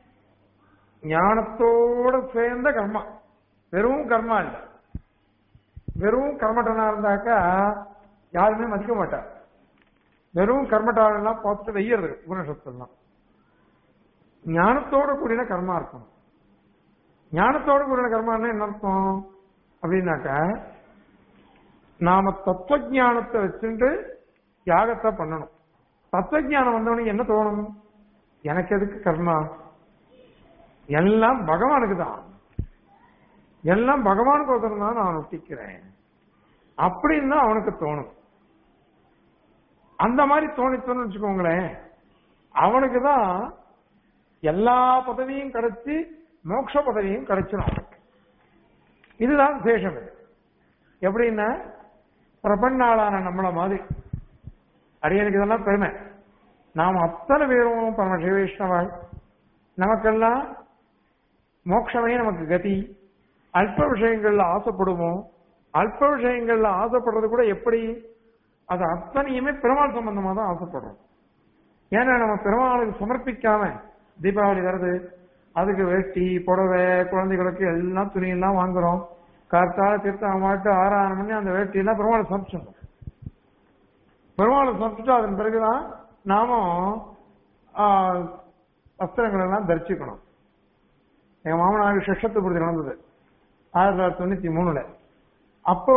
ஞானத்தோட சேர்ந்த கர்மா வெறும் கர்மா இல்ல வெறும் கர்மட்டனா இருந்தாக்கா யாருமே மதிக்க மாட்டார் வெறும் கர்மட்டாளெல்லாம் பார்த்துட்டு வெய்யறது உபனிஷத்துலாம் ஞானத்தோட கூடின கர்மா இருக்கணும் ஞானத்தோட கூடின கர்மான்னா என்ன அர்த்தம் அப்படின்னாக்க நாம தத்துவ ஞானத்தை வச்சுட்டு யாகத்தை பண்ணணும் தத்துவ ஞானம் வந்தவனுக்கு என்ன தோணும் எனக்கு எதுக்கு கர்மா எல்லாம் பகவானுக்கு தான் எல்லாம் பகவானுக்கு ஒருத்தர் தான் நான் ஒட்டிக்கிறேன் அப்படின்னு தான் அவனுக்கு தோணும் அந்த மாதிரி தோணித்தோன்னு வச்சுக்கோங்களேன் அவனுக்கு தான் எல்லா பதவியும் கிடைச்சி மோட்ச பதவியும் கிடைச்சிடும் அவனுக்கு இதுதான் விசேஷம் இது எப்படின்னா பிரபன்னாளான நம்மள மாதிரி அடியனுக்கு இதெல்லாம் பெருமை நாம் அத்தனை பேரும் பரம சிவவைஷ்ணவாய் நமக்கெல்லாம் மோட்சமே நமக்கு கதி அல்ப விஷயங்கள்ல ஆசைப்படுவோம் அல்ப விஷயங்கள்ல ஆசைப்படுறது கூட எப்படி அது அத்தனையுமே பெருமாள் சம்பந்தமா தான் ஆசைப்படுறோம் ஏன்னா நம்ம பெருமாளுக்கு சமர்ப்பிக்காம தீபாவளி வருது அதுக்கு வேஷ்டி புடவை குழந்தைகளுக்கு எல்லாம் துணியெல்லாம் வாங்குறோம் கார்த்தால தீர்த்தம் மாட்டு ஆறாயிரம் மணி அந்த வேஷ்டி எல்லாம் பெருமாளை சமைச்சிடணும் பெருமாளை சமைச்சிட்டு அதன் பிறகுதான் நாமும் ஆஹ், வஸ்திரங்கள் எல்லாம் தரிச்சுக்கணும் எங்க மாமனாருக்கு சஷத்து பூர்த்தி நடந்தது ஆயிரத்தி தொள்ளாயிரத்தி தொண்ணூத்தி மூணுல அப்போ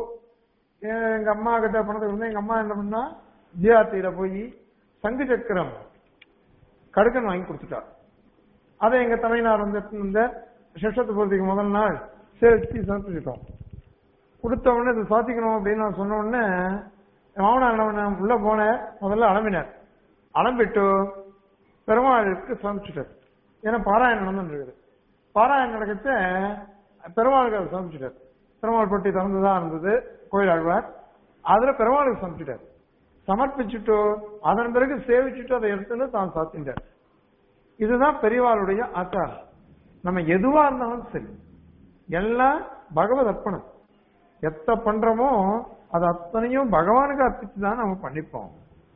எங்க அம்மா கிட்ட பணத்துக்கு வந்து எங்க அம்மா என்ன பண்ணா ஜிஆர்டியில போய் சங்கு சக்கரம் கடுக்கன் வாங்கி கொடுத்துட்டா அதை எங்க தலைநார் வந்து எடுத்துன்னு வந்த சஷத்து பூர்த்திக்கு முதல் நாள் சேர்த்து சமர்ப்பிச்சிட்டோம் கொடுத்த உடனே இதை சாத்திக்கணும் அப்படின்னு நான் சொன்ன உடனே என் மாமனார் என்ன பண்ண உள்ள போனேன் முதல்ல அலம்பினார் அலம்பிட்டு பெருமாளுக்கு சமைச்சிட்டார் ஏன்னா பாராயணம் நடந்துட்டு இருக்குது பாராயணம் நடக்கச்ச பெருமாளுக்கு அதை சமைச்சிட்டார் பெருமாள் பொட்டி திறந்துதான் இருந்தது கோயில் ஆழ்வார் அதுல பெருமாளுக்கு சமைச்சிட்டார் சமர்ப்பிச்சுட்டு அதன் பிறகு சேவிச்சுட்டு அதை எடுத்துன்னு தான் சாத்திட்டார் இதுதான் பெரியவாளுடைய ஆச்சாரம் நம்ம எதுவா இருந்தாலும் சரி எல்லாம் பகவத் அர்ப்பணம் எத்த பண்றோமோ அது அத்தனையும் பகவானுக்கு அர்ப்பிச்சு தான் நம்ம பண்ணிப்போம்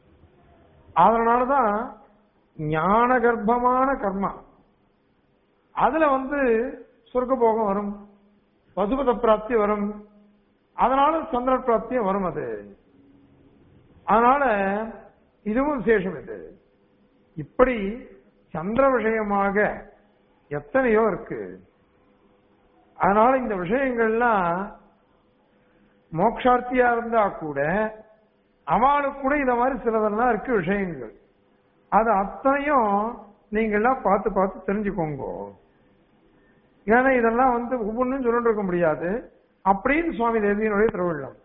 அதனாலதான் ஞான கர்ப்பமான கர்மா அதுல வந்து சொர்க்க போகம் வரும் பசுபத பிராப்தி வரும் அதனால சந்திர பிராப்தியும் வரும் அது அதனால இதுவும் விசேஷம் இது இப்படி சந்திர விஷயமாக எத்தனையோ இருக்கு அதனால இந்த விஷயங்கள்லாம் மோக்ஷார்த்தியா இருந்தா கூட அவளுக்கு கூட இந்த மாதிரி சிலதெல்லாம் இருக்கு விஷயங்கள் அது அத்தனையும் நீங்கள்லாம் பார்த்து பார்த்து தெரிஞ்சுக்கோங்க ஏன்னா இதெல்லாம் வந்து ஒவ்வொன்றும் சொல்லிட்டு இருக்க முடியாது அப்படின்னு சுவாமி தேவியினுடைய திருவிழம்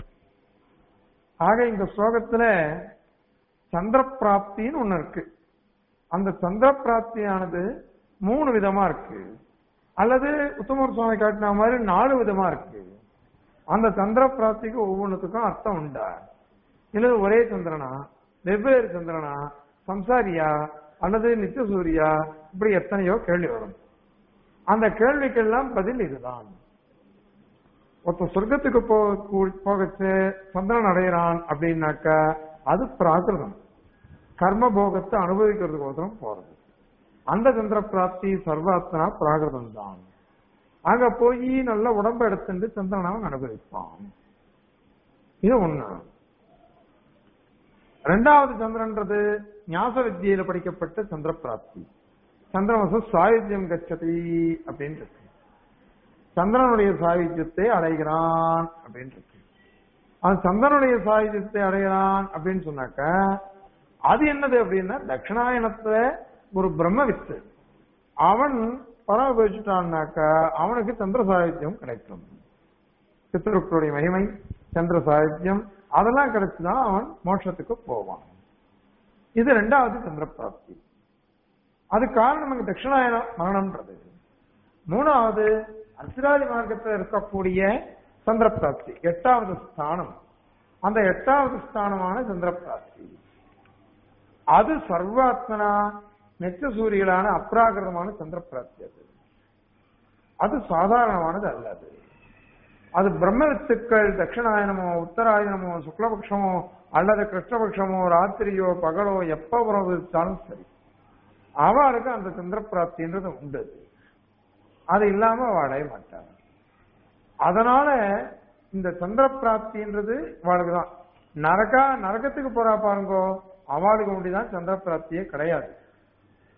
ஆக இந்த ஸ்லோகத்துல சந்திர பிராப்தின்னு ஒண்ணு இருக்கு அந்த சந்திர பிராப்தியானது மூணு விதமா இருக்கு அல்லது உத்தமர் சுவாமி காட்டின மாதிரி நாலு விதமா இருக்கு அந்த சந்திர பிராப்திக்கு ஒவ்வொன்றுத்துக்கும் அர்த்தம் உண்டா இல்ல ஒரே சந்திரனா வெவ்வேறு சந்திரனா சம்சாரியா அல்லது நித்திய சூரியா இப்படி எத்தனையோ கேள்வி வரும் அந்த கேள்விக்கெல்லாம் பதில் இதுதான் ஒருத்தன் சொர்க்கத்துக்கு போ கூ- போகச்சு சந்திரன் அடையிறான் அப்படின்னாக்கா அது பிராகிருதம் கர்ம போகத்தை அனுபவிக்கிறதுக்கோசரம் போறது அந்த சந்திர பிராப்தி சர்வாத்மனா பிராகிருதம் தான் அங்க போய் நல்ல உடம்ப எடுத்துட்டு சந்திரன் அவன் அனுபவிப்பான் இது ஒண்ணு ரெண்டாவது சந்திரன்றது ஞாச வித்தியில படிக்கப்பட்ட சந்திர பிராப்தி சந்திரமச சாயுத்தியம் கச்சதி அப்படின்னு இருக்கு சந்திரனுடைய சாயுத்தியத்தை அடைகிறான் அப்படின்னு இருக்கு அது சந்திரனுடைய சாயுத்தியத்தை அடைகிறான் அப்படின்னு சொன்னாக்க அது என்னது அப்படின்னா தட்சிணாயனத்துல ஒரு பிரம்ம வித்து அவன் பராமரிச்சுட்டான்னாக்க அவனுக்கு சந்திர சாயுத்தியம் கிடைக்கும் பித்ருக்களுடைய மகிமை சந்திர சாயுத்தியம் அதெல்லாம் கிடைச்சுதான் அவன் மோட்சத்துக்கு போவான் இது ரெண்டாவது சந்திர பிராப்தி அது காரணம் நமக்கு தட்சிணாயன மரணம்ன்றது மூணாவது அர்ச்சிராதி மார்க்கத்தில் இருக்கக்கூடிய சந்திர பிராப்தி எட்டாவது ஸ்தானம் அந்த எட்டாவது ஸ்தானமான சந்திர பிராப்தி அது சர்வாத்மனா நெச்ச சூரியலான அப்ராகிருதமான சந்திர பிராப்தி அது அது சாதாரணமானது அல்ல அது அது பிரம்ம வித்துக்கள் தட்சிணாயனமோ உத்தராயணமோ சுக்லபக்ஷமோ அல்லது கிருஷ்ணபக்ஷமோ ராத்திரியோ பகலோ எப்ப உறவிச்சாலும் சரி அவளுக்கு அந்த சந்திர பிராப்தின்றது உண்டு அது இல்லாம அவ அடைய மாட்டாங்க அதனால இந்த சந்திர பிராப்தின்றது அவளுக்கு தான் நரகா நரகத்துக்கு போறா பாருங்கோ அவளுக்கு ஒண்டிதான் சந்திர பிராப்தியே கிடையாது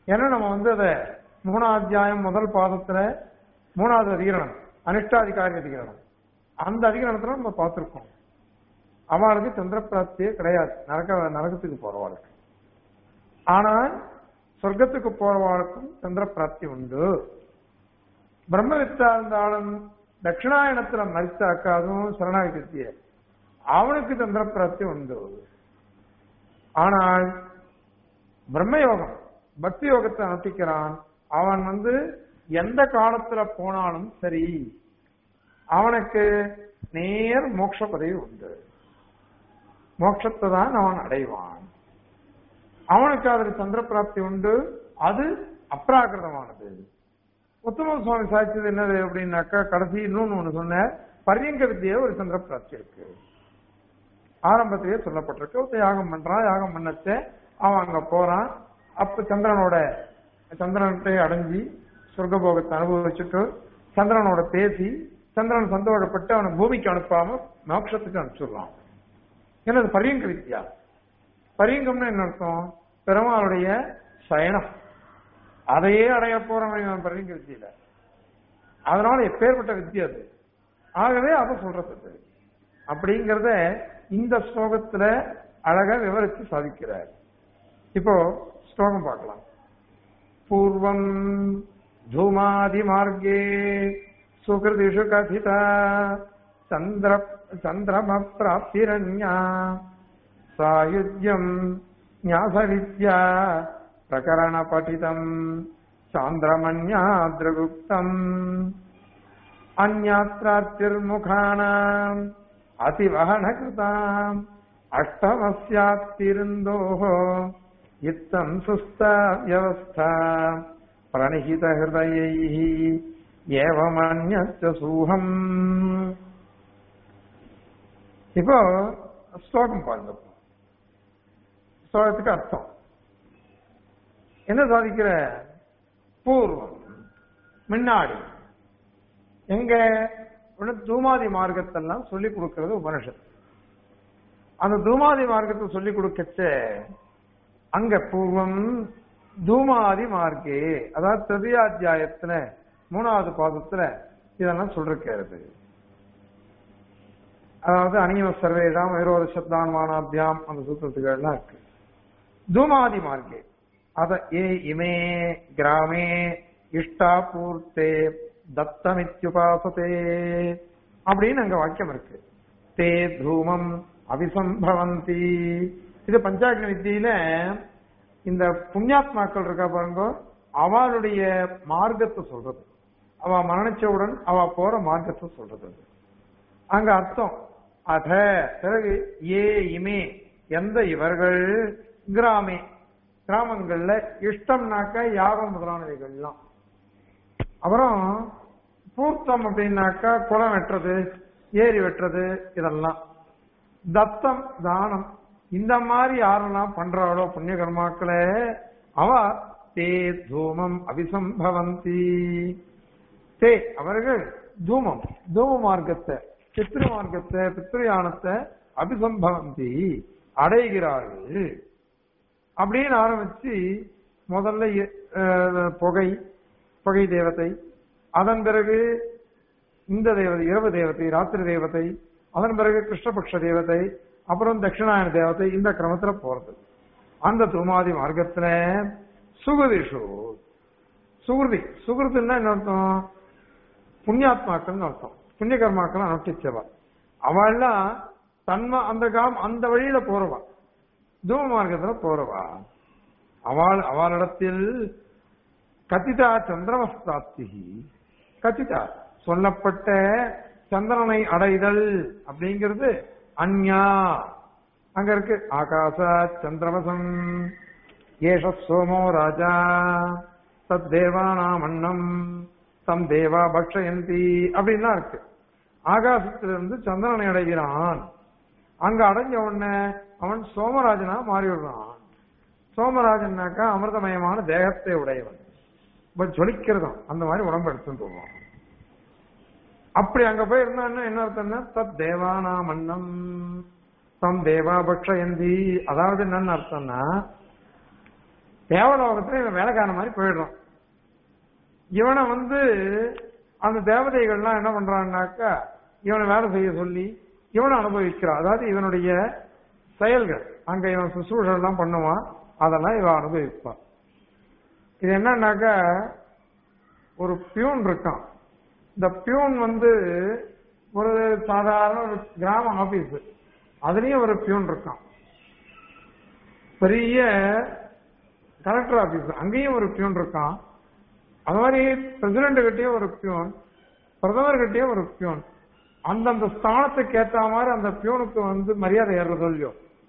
ஏன்னா நம்ம வந்து அதை மூணாவது அத்தியாயம் முதல் பாதத்துல மூணாவது அதிகரணம் அனிஷ்டாதிகாரி அதிகரணம் அந்த அதிகரணத்துல நம்ம பார்த்திருக்கோம் அவளுக்கு சந்திர பிராப்தியே கிடையாது நரக நரகத்துக்கு போறவாளுக்கு ஆனால் சொர்க்கத்துக்கு போறவாளுக்கும் சந்திர பிராப்தி உண்டு பிரம்மவித்தா இருந்தாலும் தட்சிணாயனத்துல மறித்தாக்கா அதுவும் சரணாகத்திய அவனுக்கு சந்திர பிராப்தி உண்டு ஆனால் பிரம்மயோகம் பக்தி யோகத்தை அனுஷ்டிக்கிறான் அவன் வந்து எந்த காலத்துல போனாலும் சரி அவனுக்கு நேர் மோட்ச பதவி உண்டு மோட்சத்தை தான் அவன் அடைவான் அவனுக்கு அதில் சந்திர பிராப்தி உண்டு அது அப்ராகிருதமானது உத்தம சுவாமி சாட்சியது என்னது அப்படின்னாக்கா கடைசி இன்னொன்னு ஒண்ணு சொன்ன பரியங்க வித்திய ஒரு சந்திர பிராப்தி இருக்கு ஆரம்பத்திலேயே சொல்லப்பட்டிருக்கு ஒருத்தன் யாகம் பண்றான் யாகம் பண்ணச்சே அவன் அங்க போறான் அப்ப சந்திரனோட சந்திரனத்தை அடைஞ்சி சொர்க்கபோகத்தை அனுபவிச்சுட்டு சந்திரனோட பேசி சந்திரன் சந்தோஷப்பட்டு அவனை பூமிக்கு அனுப்பாம மோட்சத்துக்கு அனுப்பிச்சுடலாம் ஏன்னா அது பரியங்க வித்யா பரியங்கம்னு என்ன அர்த்தம் பெருமாளுடைய சயனம் அதையே அடைய போறவன் பரியங்க வித்தியில அதனால எப்பேற்பட்ட வித்தியா அது ஆகவே அதை சொல்றது அது. அப்படிங்கறத இந்த ஸ்லோகத்துல அழகா விவரிச்சு சாதிக்கிறார் இப்போ ஸ்லோகம் பார்க்கலாம் பூர்வம் தூமாதி மார்க்கே சுகிருதிஷு கதிதா சந்திர சந்திரம பிராப்திரண்யா சாயுஜ்யம் ஞாசவித்யா பிரகரண படிதம் சாந்திரமன்யாத்ரகுப்தம் अन्यात्रार्तिर्मुखाणाम् अतिवहनकृताम् अष्टमस्यात्तिरुन्दोः इत्थम् सुस्ता व्यवस्था प्रणिहितहृदयैः एवमन्यश्च सूहम् இப்போ ஸ்லோகம் பாருங்க ஸ்லோகத்துக்கு அர்த்தம் என்ன சாதிக்கிற பூர்வம் முன்னாடி எங்க உடனே தூமாதி மார்க்கத்தெல்லாம் சொல்லி கொடுக்கிறது உபனிஷத் அந்த தூமாதி மார்க்கத்தை சொல்லி கொடுக்கச்ச அங்க பூர்வம் தூமாதி மார்க்கே அதாவது திருதியாத்தியாயத்துல மூணாவது பாதத்துல இதெல்லாம் சொல்லிருக்கிறது அதாவது அணியம சர்வேதாம் வைரோத சப்தான்மானாபியாம் அந்த சூத்திரத்துக்கு எல்லாம் இருக்கு தூமாதி மார்க்கே அத ஏ இமே கிராமே இஷ்டாபூர்த்தே தத்தமித்யுபாசதே அப்படின்னு அங்க வாக்கியம் இருக்கு தே தூமம் அபிசம்பவந்தி இது பஞ்சாக்னி வித்தியில இந்த புண்ணியாத்மாக்கள் இருக்கா பாருங்க அவளுடைய மார்க்கத்தை சொல்றது அவ மரணிச்சவுடன் அவ போற மார்க்கத்தை சொல்றது அது. அங்க அர்த்தம் அத பிறகு ஏ இமே எந்த இவர்கள் கிராமே கிராமங்கள்ல இஷ்டம்னாக்க யாகம் முதலானவைகள்லாம் அப்புறம் பூர்த்தம் அப்படின்னாக்கா குளம் வெட்டுறது ஏரி வெட்டுறது இதெல்லாம் தத்தம் தானம் இந்த மாதிரி யாரெல்லாம் பண்றாளோ புண்ணிய கர்மாக்களே அவ தே தூமம் அபிசம்பவந்தி தே அவர்கள் தூமம் தூம மார்க்கத்தை பித்ரு மார்க்கத்தை பித்ருயானத்தை அபிசம்பவந்தி அடைகிறார்கள் அப்படின்னு ஆரம்பிச்சு முதல்ல அஹ், புகை புகை தேவதை அதன் பிறகு இந்த தேவதை இரவு தேவதை ராத்திரி தேவதை அதன் பிறகு கிருஷ்ணபக்ஷ தேவதை அப்புறம் தட்சிணாயன தேவதை இந்த கிரமத்துல போறது அந்த துமாதி மார்க்கத்துல சுகுதிஷு சுகிருதி சுகிருதுன்னா என்ன அர்த்தம் புண்ணியாத்மாக்கள்னு அர்த்தம் புண்ணிய கர்மாக்கள் அனுஷ்டிச்சவா அவள்லாம் தன்ம அந்த காம் அந்த வழியில போறவா தூம மார்க்கத்துல போறவா அவள் அவளிடத்தில் கத்திதா சந்திரமஸ்தாப்தி கத்திதா சொல்லப்பட்ட சந்திரனை அடைதல் அப்படிங்கிறது அந்யா அங்க இருக்கு ஆகாச சந்திரவசம் ஏஷ சோமோ ராஜா தத் தேவானாம் அன்னம் தம் தேவா பக்ஷயந்தி அப்படின்லாம் இருக்கு ஆகாசத்திலிருந்து சந்திரனை அடைகிறான் அங்க அடைஞ்ச உடனே அவன் சோமராஜனா மாறி விடுறான் சோமராஜன்னாக்கா அமிர்தமயமான தேகத்தை உடையவன் இப்ப ஜொலிக்கிறதும் அந்த மாதிரி உடம்பு எடுத்துட்டு வருவான் அப்படி அங்க போய் இருந்தான்னா என்ன அர்த்தம்னா தத் தேவானா மன்னம் தம் தேவா பக்ஷயந்தி அதாவது என்னன்னு அர்த்தம்னா தேவலோகத்துல இவன் வேலைக்காரன் மாதிரி போயிடுறான் இவனை வந்து அந்த தேவதைகள்லாம் என்ன பண்றான்னாக்கா இவனை வேலை செய்ய சொல்லி இவனை அனுபவிக்கிறான் அதாவது இவனுடைய செயல்கள் அங்க இவன் சுசூழல் எல்லாம் பண்ணுவான் அதெல்லாம் இவன் அனுபவிப்பான் இது என்னன்னாக்கா ஒரு பியூன் இருக்கான் இந்த பியூன் வந்து ஒரு சாதாரண ஒரு கிராம ஆபீஸ் அதுலயும் ஒரு பியூன் இருக்கான் பெரிய கலெக்டர் ஆபீஸ் அங்கேயும் ஒரு பியூன் இருக்கான் அது மாதிரி பிரசிடண்ட் கிட்டயும் ஒரு பியூன் பிரதமர் கிட்டயும் ஒரு பியூன் அந்தந்த ஸ்தானத்துக்கு ஏத்த மாதிரி அந்த பியூனுக்கு வந்து மரியாதை ஏறுறது இல்லையோ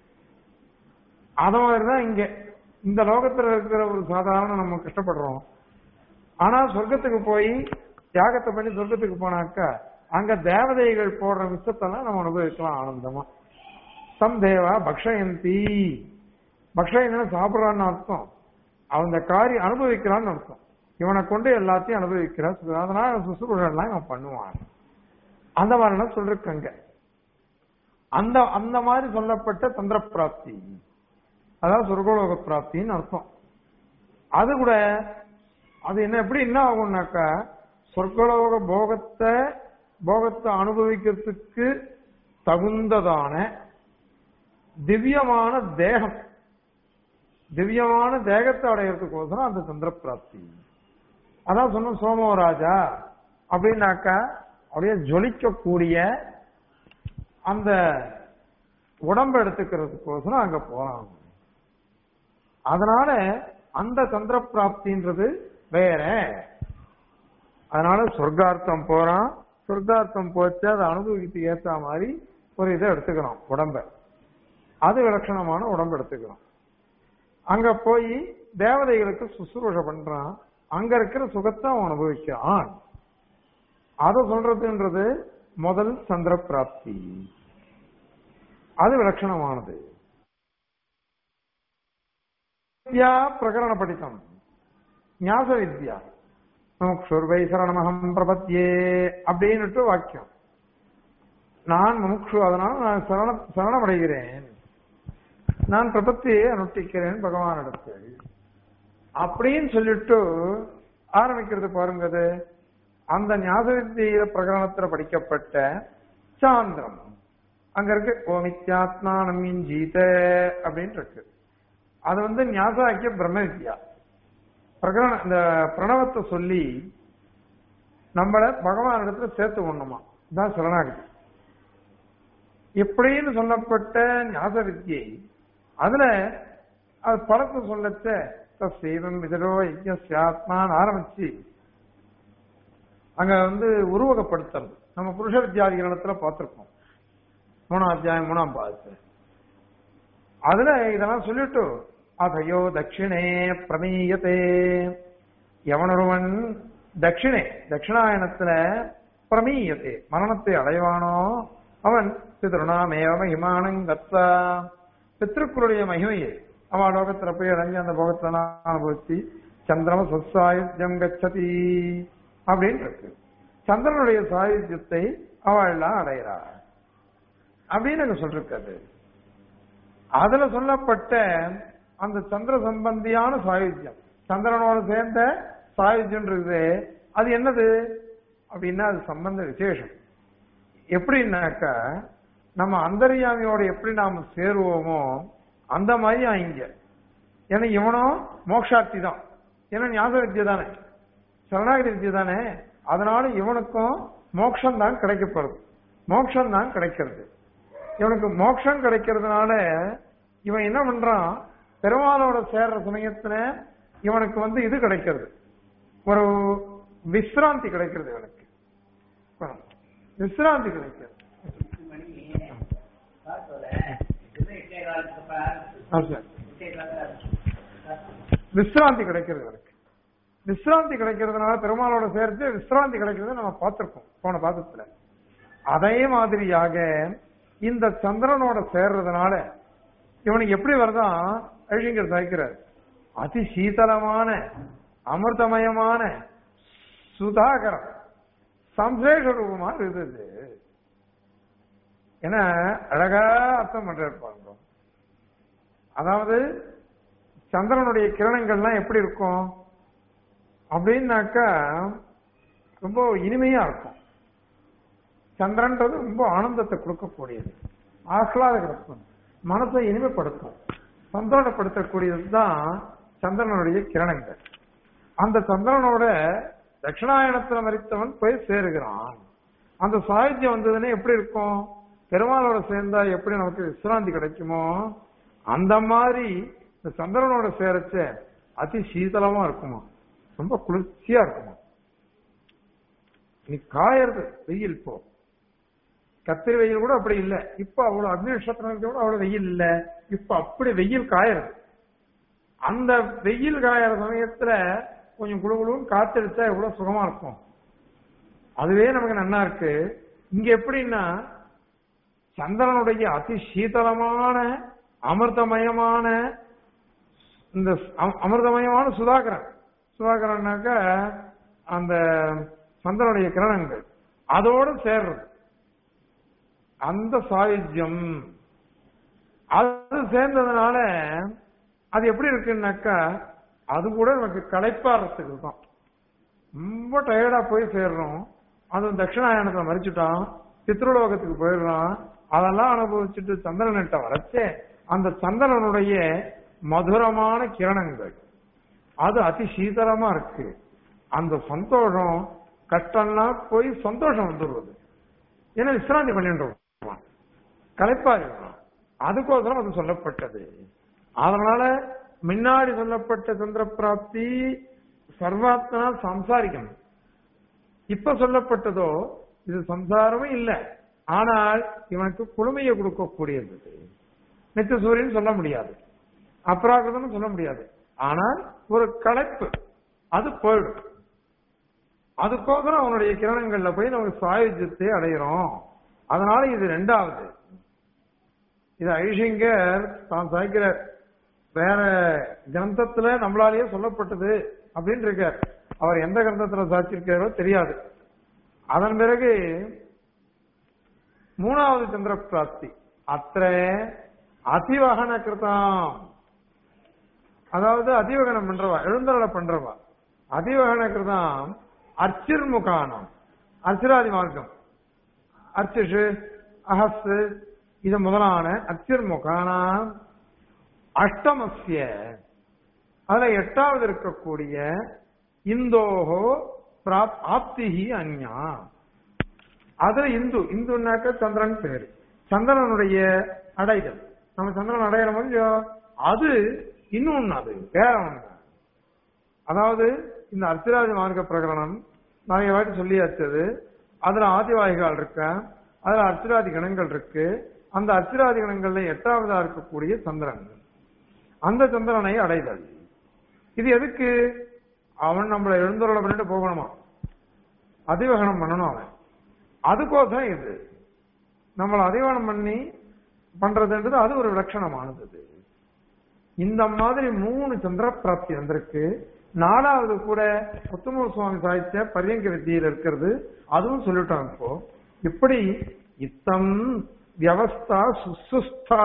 அத மாதிரிதான் இங்க இந்த லோகத்துல இருக்கிற ஒரு சாதாரண நம்ம கஷ்டப்படுறோம் ஆனா சொர்க்கத்துக்கு போய் தியாகத்தை பண்ணி சொர்க்கத்துக்கு போனாக்கா அங்க தேவதைகள் போடுற விஷத்தெல்லாம் நம்ம அனுபவிக்கலாம் ஆனந்தமா சம் தேவா பக்ஷயந்தி பக்ஷயன்னு சாப்பிடுறான்னு அர்த்தம் அந்த காரியம் அனுபவிக்கிறான்னு அர்த்தம் இவனை கொண்டு எல்லாத்தையும் அனுபவிக்கிறான் அதனால சுசுகுழல்லாம் இவன் பண்ணுவான் அந்த மாதிரிலாம் சொல்லிருக்கங்க அந்த அந்த மாதிரி சொல்லப்பட்ட தந்திர பிராப்தி அதாவது சொர்க்கலோக பிராப்தின்னு அர்த்தம் அது கூட அது என்ன எப்படி என்ன ஆகும்னாக்கா சொர்க்கலோக போகத்தை போகத்தை அனுபவிக்கிறதுக்கு தகுந்ததான திவ்யமான தேகம் திவ்யமான தேகத்தை அடையிறதுக்கோசரம் அந்த சந்திர பிராப்தி அதான் சொன்ன சோமராஜா அப்படின்னாக்கா அப்படியே ஜொலிக்கக்கூடிய அந்த உடம்பு எடுத்துக்கிறதுக்கோசரம் அங்க போறாங்க அதனால அந்த சந்திர பிராப்தின்றது வேற அதனால சொர்க்கார்த்தம் போறான் சொர்க்கார்த்தம் போச்சு அதை அனுபவிக்கிறதுக்கு ஏத்த மாதிரி ஒரு இதை எடுத்துக்கிறோம் உடம்ப அது விலட்சணமான உடம்பு எடுத்துக்கிறோம் அங்க போய் தேவதைகளுக்கு சுசுரூஷ பண்றான் அங்க இருக்கிற சுகத்தை அவன் அனுபவிக்கிறான் அதை சொல்றதுன்றது முதல் சந்திர பிராப்தி அது விலட்சணமானது வித்யா பிரகரண படித்தம் ஞாச வித்யா முமுக்ஷுர்வை சரணமகம் பிரபத்தியே அப்படின்னுட்டு வாக்கியம் நான் முமுக்ஷு அதனால் நான் சரண சரணமடைகிறேன் நான் பிரபத்தியை அனுஷ்டிக்கிறேன் பகவான் இடத்தில் அப்படின்னு சொல்லிட்டு ஆரம்பிக்கிறது பாருங்க அது அந்த ஞாபக வித்திய பிரகரணத்துல படிக்கப்பட்ட சாந்திரம் அங்க இருக்கு ஓமித்யாத்மா நம்மின் ஜீத அப்படின்னு இருக்கு அது வந்து ஞாபக பிரம்ம வித்யா பிரகரண இந்த பிரணவத்தை சொல்லி நம்மள பகவான் இடத்துல சேர்த்து கொள்ளணுமா இதான் சரணாகதி இப்படின்னு சொல்லப்பட்ட ஞாபக வித்தியை அதுல அது படத்தை சொல்லச்ச செய்வம் இதரோ யஜ்யாத்மான்னு ஆரம்பிச்சு அங்க வந்து உருவகப்படுத்துறது நம்ம புருஷ வித்யாதி கிரணத்துல பார்த்திருக்கோம் மூணாம் அத்தியாயம் மூணாம் பாதத்து அதுல இதெல்லாம் சொல்லிட்டு அதையோ தட்சிணே பிரமீயத்தே எவனொருவன் தட்சிணே தட்சிணாயனத்துல பிரமீயத்தே மரணத்தை அடைவானோ அவன் பிதருணாமேவ மகிமானங் கத்தா பித்ருக்களுடைய மகிமையை அவன் லோகத்துல போய் அடைஞ்சு அந்த போகத்துல அனுபவிச்சு சந்திரம சொசாயுத்தியம் கச்சதி அப்படின்னு இருக்கு சந்திரனுடைய சாயுத்தியத்தை அவள் எல்லாம் அடைகிறா அப்படின்னு அங்க சொல்லிருக்காது அதுல சொல்லப்பட்ட அந்த சந்திர சம்பந்தியான சாயுத்தியம் சந்திரனோட சேர்ந்த சாயுத்தியம் இருக்குது அது என்னது அப்படின்னா அது சம்பந்த விசேஷம் எப்படின்னாக்கா நம்ம அந்தரியாமியோட எப்படி நாம சேருவோமோ அந்த மாதிரி இங்க ஏன்னா இவனும் மோக்ஷார்த்தி தான் ஏன்னா ஞாபக வித்தியை தானே சரணாகதி வித்தியை தானே அதனால இவனுக்கும் மோட்சம் தான் கிடைக்கப்படுது மோட்சம் தான் கிடைக்கிறது இவனுக்கு மோட்சம் கிடைக்கிறதுனால இவன் என்ன பண்றான் பெருமாளோட சேர்ற சமயத்துல இவனுக்கு வந்து இது கிடைக்கிறது ஒரு விசிராந்தி கிடைக்கிறது இவனுக்கு விசிராந்தி கிடைக்கிறது ஆ, சார். விசிராந்தி கிடைக்கிறது இவருக்கு விசிராந்தி கிடைக்கிறதுனால பெருமாளோட சேர்த்து விசிராந்தி கிடைக்கிறது நம்ம பார்த்திருக்கோம் போன பாதத்துல அதே மாதிரியாக இந்த சந்திரனோட சேர்றதுனால இவனுக்கு எப்படி வருதான் அழிங்கர் சாய்க்கிறார் அதி சீதளமான அமிர்தமயமான சுதாகரம் சம்சேஷ ரூபமா இருக்குது ஏன்னா அழகா அர்த்தம் பண்றாரு பாருங்க அதாவது சந்திரனுடைய கிரணங்கள்லாம் எப்படி இருக்கும் அப்படின்னாக்கா ரொம்ப இனிமையா இருக்கும் சந்திரன்றது ரொம்ப ஆனந்தத்தை கொடுக்கக்கூடியது ஆஹ்லாதகரத்துவம் மனசை இனிமைப்படுத்தும் சந்தோஷப்படுத்தக்கூடியது தான் சந்திரனுடைய கிரணங்கள் அந்த சந்திரனோட தட்சிணாயனத்துல மறித்தவன் போய் சேருகிறான் அந்த சாகித்யம் வந்ததுன்னா எப்படி இருக்கும் பெருமாளோட சேர்ந்தா எப்படி நமக்கு விசிராந்தி கிடைக்குமோ அந்த மாதிரி இந்த சந்திரனோட சேரச்ச அதி சீதளமா இருக்குமா ரொம்ப குளிர்ச்சியா இருக்குமா நீ காயறது வெயில் இப்போ கத்திரி வெயில் கூட அப்படி இல்ல இப்ப அவ்வளவு அக்னி நட்சத்திரம் கூட அவ்வளவு வெயில் இல்ல இப்ப அப்படி வெயில் காயறது அந்த வெயில் காயற சமயத்துல கொஞ்சம் குழுகுழுன்னு காத்தடிச்சா எவ்வளவு சுகமா இருக்கும் அதுவே நமக்கு நன்னா இருக்கு இங்க எப்படின்னா சந்திரனுடைய அதி சீதளமான அமிர்தமயமான இந்த அம- அமிர்தமயமான சுதாகரன் சுதாகரன்னாக்க அந்த சந்திரனுடைய கிரணங்கள் அதோடு சேர்றது அந்த சாயுஜ்யம் அது சேர்ந்ததுனால அது எப்படி இருக்குன்னாக்கா அது கூட நமக்கு களைப்பாறதுக்கு தான் ரொம்ப டயர்டா போய் சேர்றோம் அது தட்சிணாயனத்தை மறிச்சுட்டான் பித்ருலோகத்துக்கு போயிடுறான் அதெல்லாம் அனுபவிச்சுட்டு சந்திரன்கிட்ட வரச்சே அந்த சந்திரனுடைய மதுரமான கிரணங்கள் அது அதி சீதளமா இருக்கு அந்த சந்தோஷம் கஷ்டம்லாம் போய் சந்தோஷம் வந்துடுறது ஏன்னா விசிராந்தி பண்ணிட்டு இருப்பான். களைப்பா இருக்கலாம் அதுக்கோசரம் அது சொல்லப்பட்டது அதனால முன்னாடி சொல்லப்பட்ட சந்திர பிராப்தி சர்வாத்மனா சம்சாரிக்கணும் இப்ப சொல்லப்பட்டதோ இது சம்சாரமும் இல்ல ஆனால் இவனுக்கு குளுமையை கொடுக்கக்கூடியது நித்திய சூரியன் சொல்ல முடியாது அப்ராகிருதம் சொல்ல முடியாது ஆனால் ஒரு களைப்பு அது போயிடும் அதுக்கோசரம் அவனுடைய கிரணங்கள்ல போய் நமக்கு சாயுஜத்தை அடையிறோம் அதனால இது ரெண்டாவது இது ஐஷிங்கர் தான் சாய்க்கிற வேற கிரந்தத்துல நம்மளாலேயே சொல்லப்பட்டது அப்படின்னு இருக்கார் அவர் எந்த கிரந்தத்துல சாட்சிருக்காரோ தெரியாது அதன் பிறகு மூணாவது சந்திர பிராப்தி அத்த அதிவகன கிருதம் அதாவது அதிவகனம் பண்றவா எழுந்தருளை பண்றவா அதிவகன கிருதம் அர்ச்சிர்முகானம் அர்ச்சிராதி மார்க்கம் அர்ச்சிஷு அஹஸ் இது முதலான அர்ச்சிர்முகானாம் அஷ்டமஸ்ய அதுல எட்டாவது இருக்கக்கூடிய இந்தோஹோ பிராப் ஆப்திஹி அந்யா அதுல இந்து இந்துனாக்க சந்திரன் பேரு சந்திரனுடைய அடைதல் நம்ம சந்திரன் அடையிற போது அது இன்னொன்னு அது வேற ஒண்ணு அதாவது இந்த அர்ச்சராஜ மார்க்க பிரகரணம் நிறைய வாட்டி சொல்லியாச்சது அதுல ஆதிவாகிகள் இருக்க அதுல அர்ச்சராதி கணங்கள் இருக்கு அந்த அர்ச்சராதி கணங்கள்ல எட்டாவதா இருக்கக்கூடிய சந்திரன் அந்த சந்திரனை அடைதல் இது எதுக்கு அவன் நம்மளை எழுந்தருளை பண்ணிட்டு போகணுமா அதிவகனம் பண்ணணும் அவன் அதுக்கோசரம் இது நம்மளை அதிவகனம் பண்ணி பண்றதுன்றது அது ஒரு விலட்சணமானது இது. இந்த மாதிரி மூணு சந்திர பிராப்தி வந்திருக்கு நாலாவது கூட புத்தமூர் சுவாமி சாதித்த பரியங்க வித்தியில இருக்கிறது அதுவும் சொல்லிட்டோம் இப்போ இப்படி இத்தம் வியவஸ்தா சுசுஸ்தா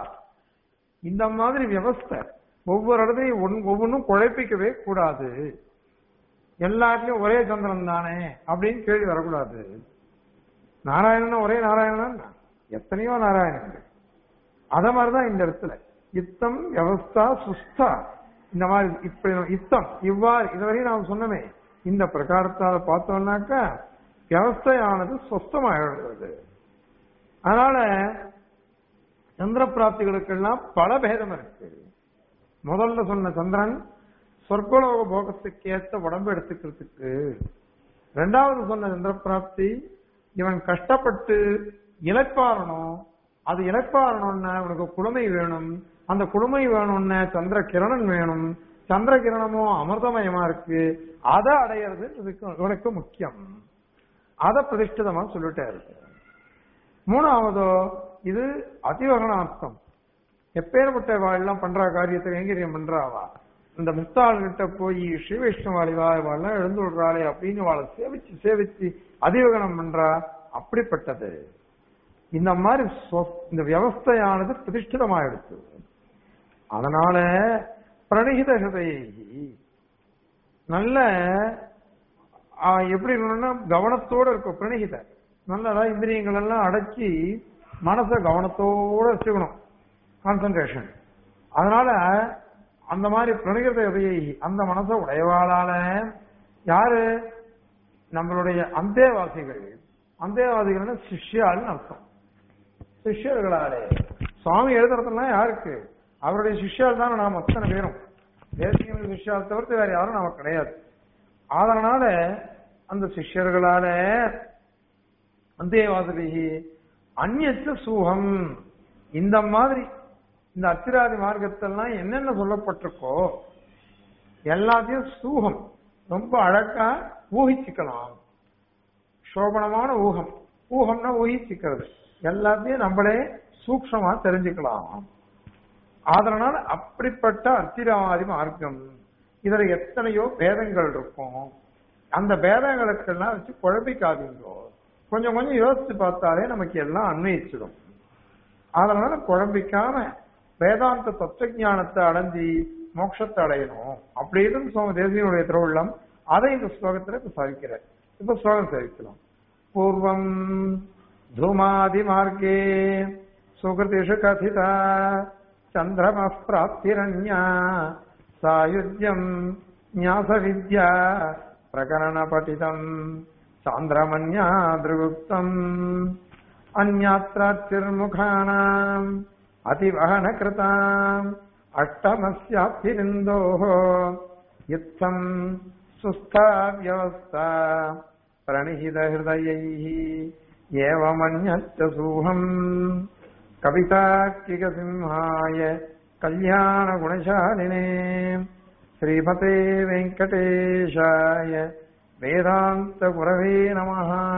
இந்த மாதிரி வியவஸ்தை ஒவ்வொரு இடத்தையும் ஒன்- ஒவ்வொன்றும் குழப்பிக்கவே கூடாது எல்லாத்துலயும் ஒரே சந்திரன் தானே அப்படின்னு கேள்வி வரக்கூடாது நாராயணன் ஒரே நாராயணன் எத்தனையோ நாராயணன் அத மாதிரிதான் இந்த இடத்துல இத்தம் வியவஸ்தா சுஸ்தா இந்த மாதிரி இப்படி இத்தம் இவ்வாறு இதுவரையும் நாம் சொன்னமே இந்த பிரகாரத்தால பார்த்தோம்னாக்கா வியவஸ்தையானது சொஸ்தமாகிறது அதனால சந்திர பிராப்திகளுக்கெல்லாம் பல பேதம் இருக்கு முதல்ல சொன்ன சந்திரன் சொர்க்கலோக போகத்துக்கு ஏத்த உடம்பு எடுத்துக்கிறதுக்கு ரெண்டாவது சொன்ன சந்திர பிராப்தி இவன் கஷ்டப்பட்டு இழைப்பாரணும் அது இழைப்பாரணும்னா இவனுக்கு குளுமை வேணும் அந்த குளுமை வேணும்னா சந்திர கிரணன் வேணும் சந்திர கிரணமும் அமிர்தமயமா இருக்கு அதை அடையிறது இதுக்கு- இவனுக்கு முக்கியம் அதை பிரதிஷ்டிதமா சொல்லிட்டாரு மூணாவதோ இது அதிவகனார்த்தம் எப்பேற்பட்ட வாழெல்லாம் பண்றா காரியத்தை கைங்கரியம் பண்றாவா இந்த முத்தாள்கிட்ட போய் ஸ்ரீ வைஷ்ணவாளிவா இவாள்லாம் எழுந்து விடுறாளே அப்படின்னு வாழை சேவிச்சு சேவிச்சு அதிவகனம் பண்றா அப்படிப்பட்டது இந்த மாதிரி சொ- இந்த வியவஸ்தையானது பிரதிஷ்டிதமாயிடுச்சு அதனால பிரணிகித ஹிருதயை நல்ல ஆ, எப்படி இருக்கணும்னா கவனத்தோட இருக்கும் பிரணிகித நல்லதா இந்திரியங்கள் எல்லாம் அடக்கி மனசை கவனத்தோட வச்சுக்கணும் கான்சன்ட்ரேஷன் அதனால அந்த மாதிரி பிரணிகித ஹிருதயை அந்த மனசை உடையவாளால யாரு நம்மளுடைய அந்தேவாசிகள் அந்தேவாசிகள்னா சிஷ்யாள்னு அர்த்தம் சிஷ்யர்களாலே சுவாமி எழுதுறதெல்லாம் யாருக்கு அவருடைய சிஷ்யால் தான் நாம் அத்தனை பேரும் தேசிய சிஷ்யால் தவிர்த்து வேற யாரும் நமக்கு கிடையாது அதனால அந்த சிஷ்யர்களால அந்தேவாசிகி அந்நியத்த சூகம் இந்த மாதிரி இந்த அத்திராதி மார்க்கத்தெல்லாம் என்னென்ன சொல்லப்பட்டிருக்கோ எல்லாத்தையும் சூகம் ரொம்ப அழகா ஊகிச்சுக்கலாம் சோபனமான ஊகம் ஊகம்னா ஊகிச்சுக்கிறது எல்லாத்தையும் நம்மளே சூக்ஷமா தெரிஞ்சுக்கலாம் அதனால அப்படிப்பட்ட அத்திராதி மார்க்கம் இதுல எத்தனையோ பேதங்கள் இருக்கும் அந்த பேதங்களுக்கெல்லாம் வச்சு குழப்பிக்காதீங்கோ கொஞ்சம் கொஞ்சம் யோசிச்சு பார்த்தாலே நமக்கு எல்லாம் அன்வயிச்சிடும் அதனால குழம்பிக்காம வேதாந்த தத்துவ ஞானத்தை அடைஞ்சி மோட்சத்தை அடையணும் அப்படின்னு சுவாமி தேசியனுடைய திருவுள்ளம் அதை இந்த ஸ்லோகத்துல இப்ப சாதிக்கிறார் இப்ப ஸ்லோகம் சாதிக்கலாம் பூர்வம் தூமாதி மார்க்கே சுகிருதிஷு கதிதா சந்திரம பிராப்திரண்யா சாயுஜ்யம் ஞாச வித்யா பிரகரண படிதம் சாந்திரமன்யா திருகுப்தம் अन्यात्राच्चिर्मुखाणाम् अतिवहनकृताम् अष्टमस्याप्तिरिन्दोः इत्थम् सुस्था व्यवस्था प्रणिहितहृदयैः एवमन्यच्च सूहम् कवितार्किकसिंहाय कल्याणगुणशालिने श्रीमते वेङ्कटेशाय वेदान्तगुरवे नमः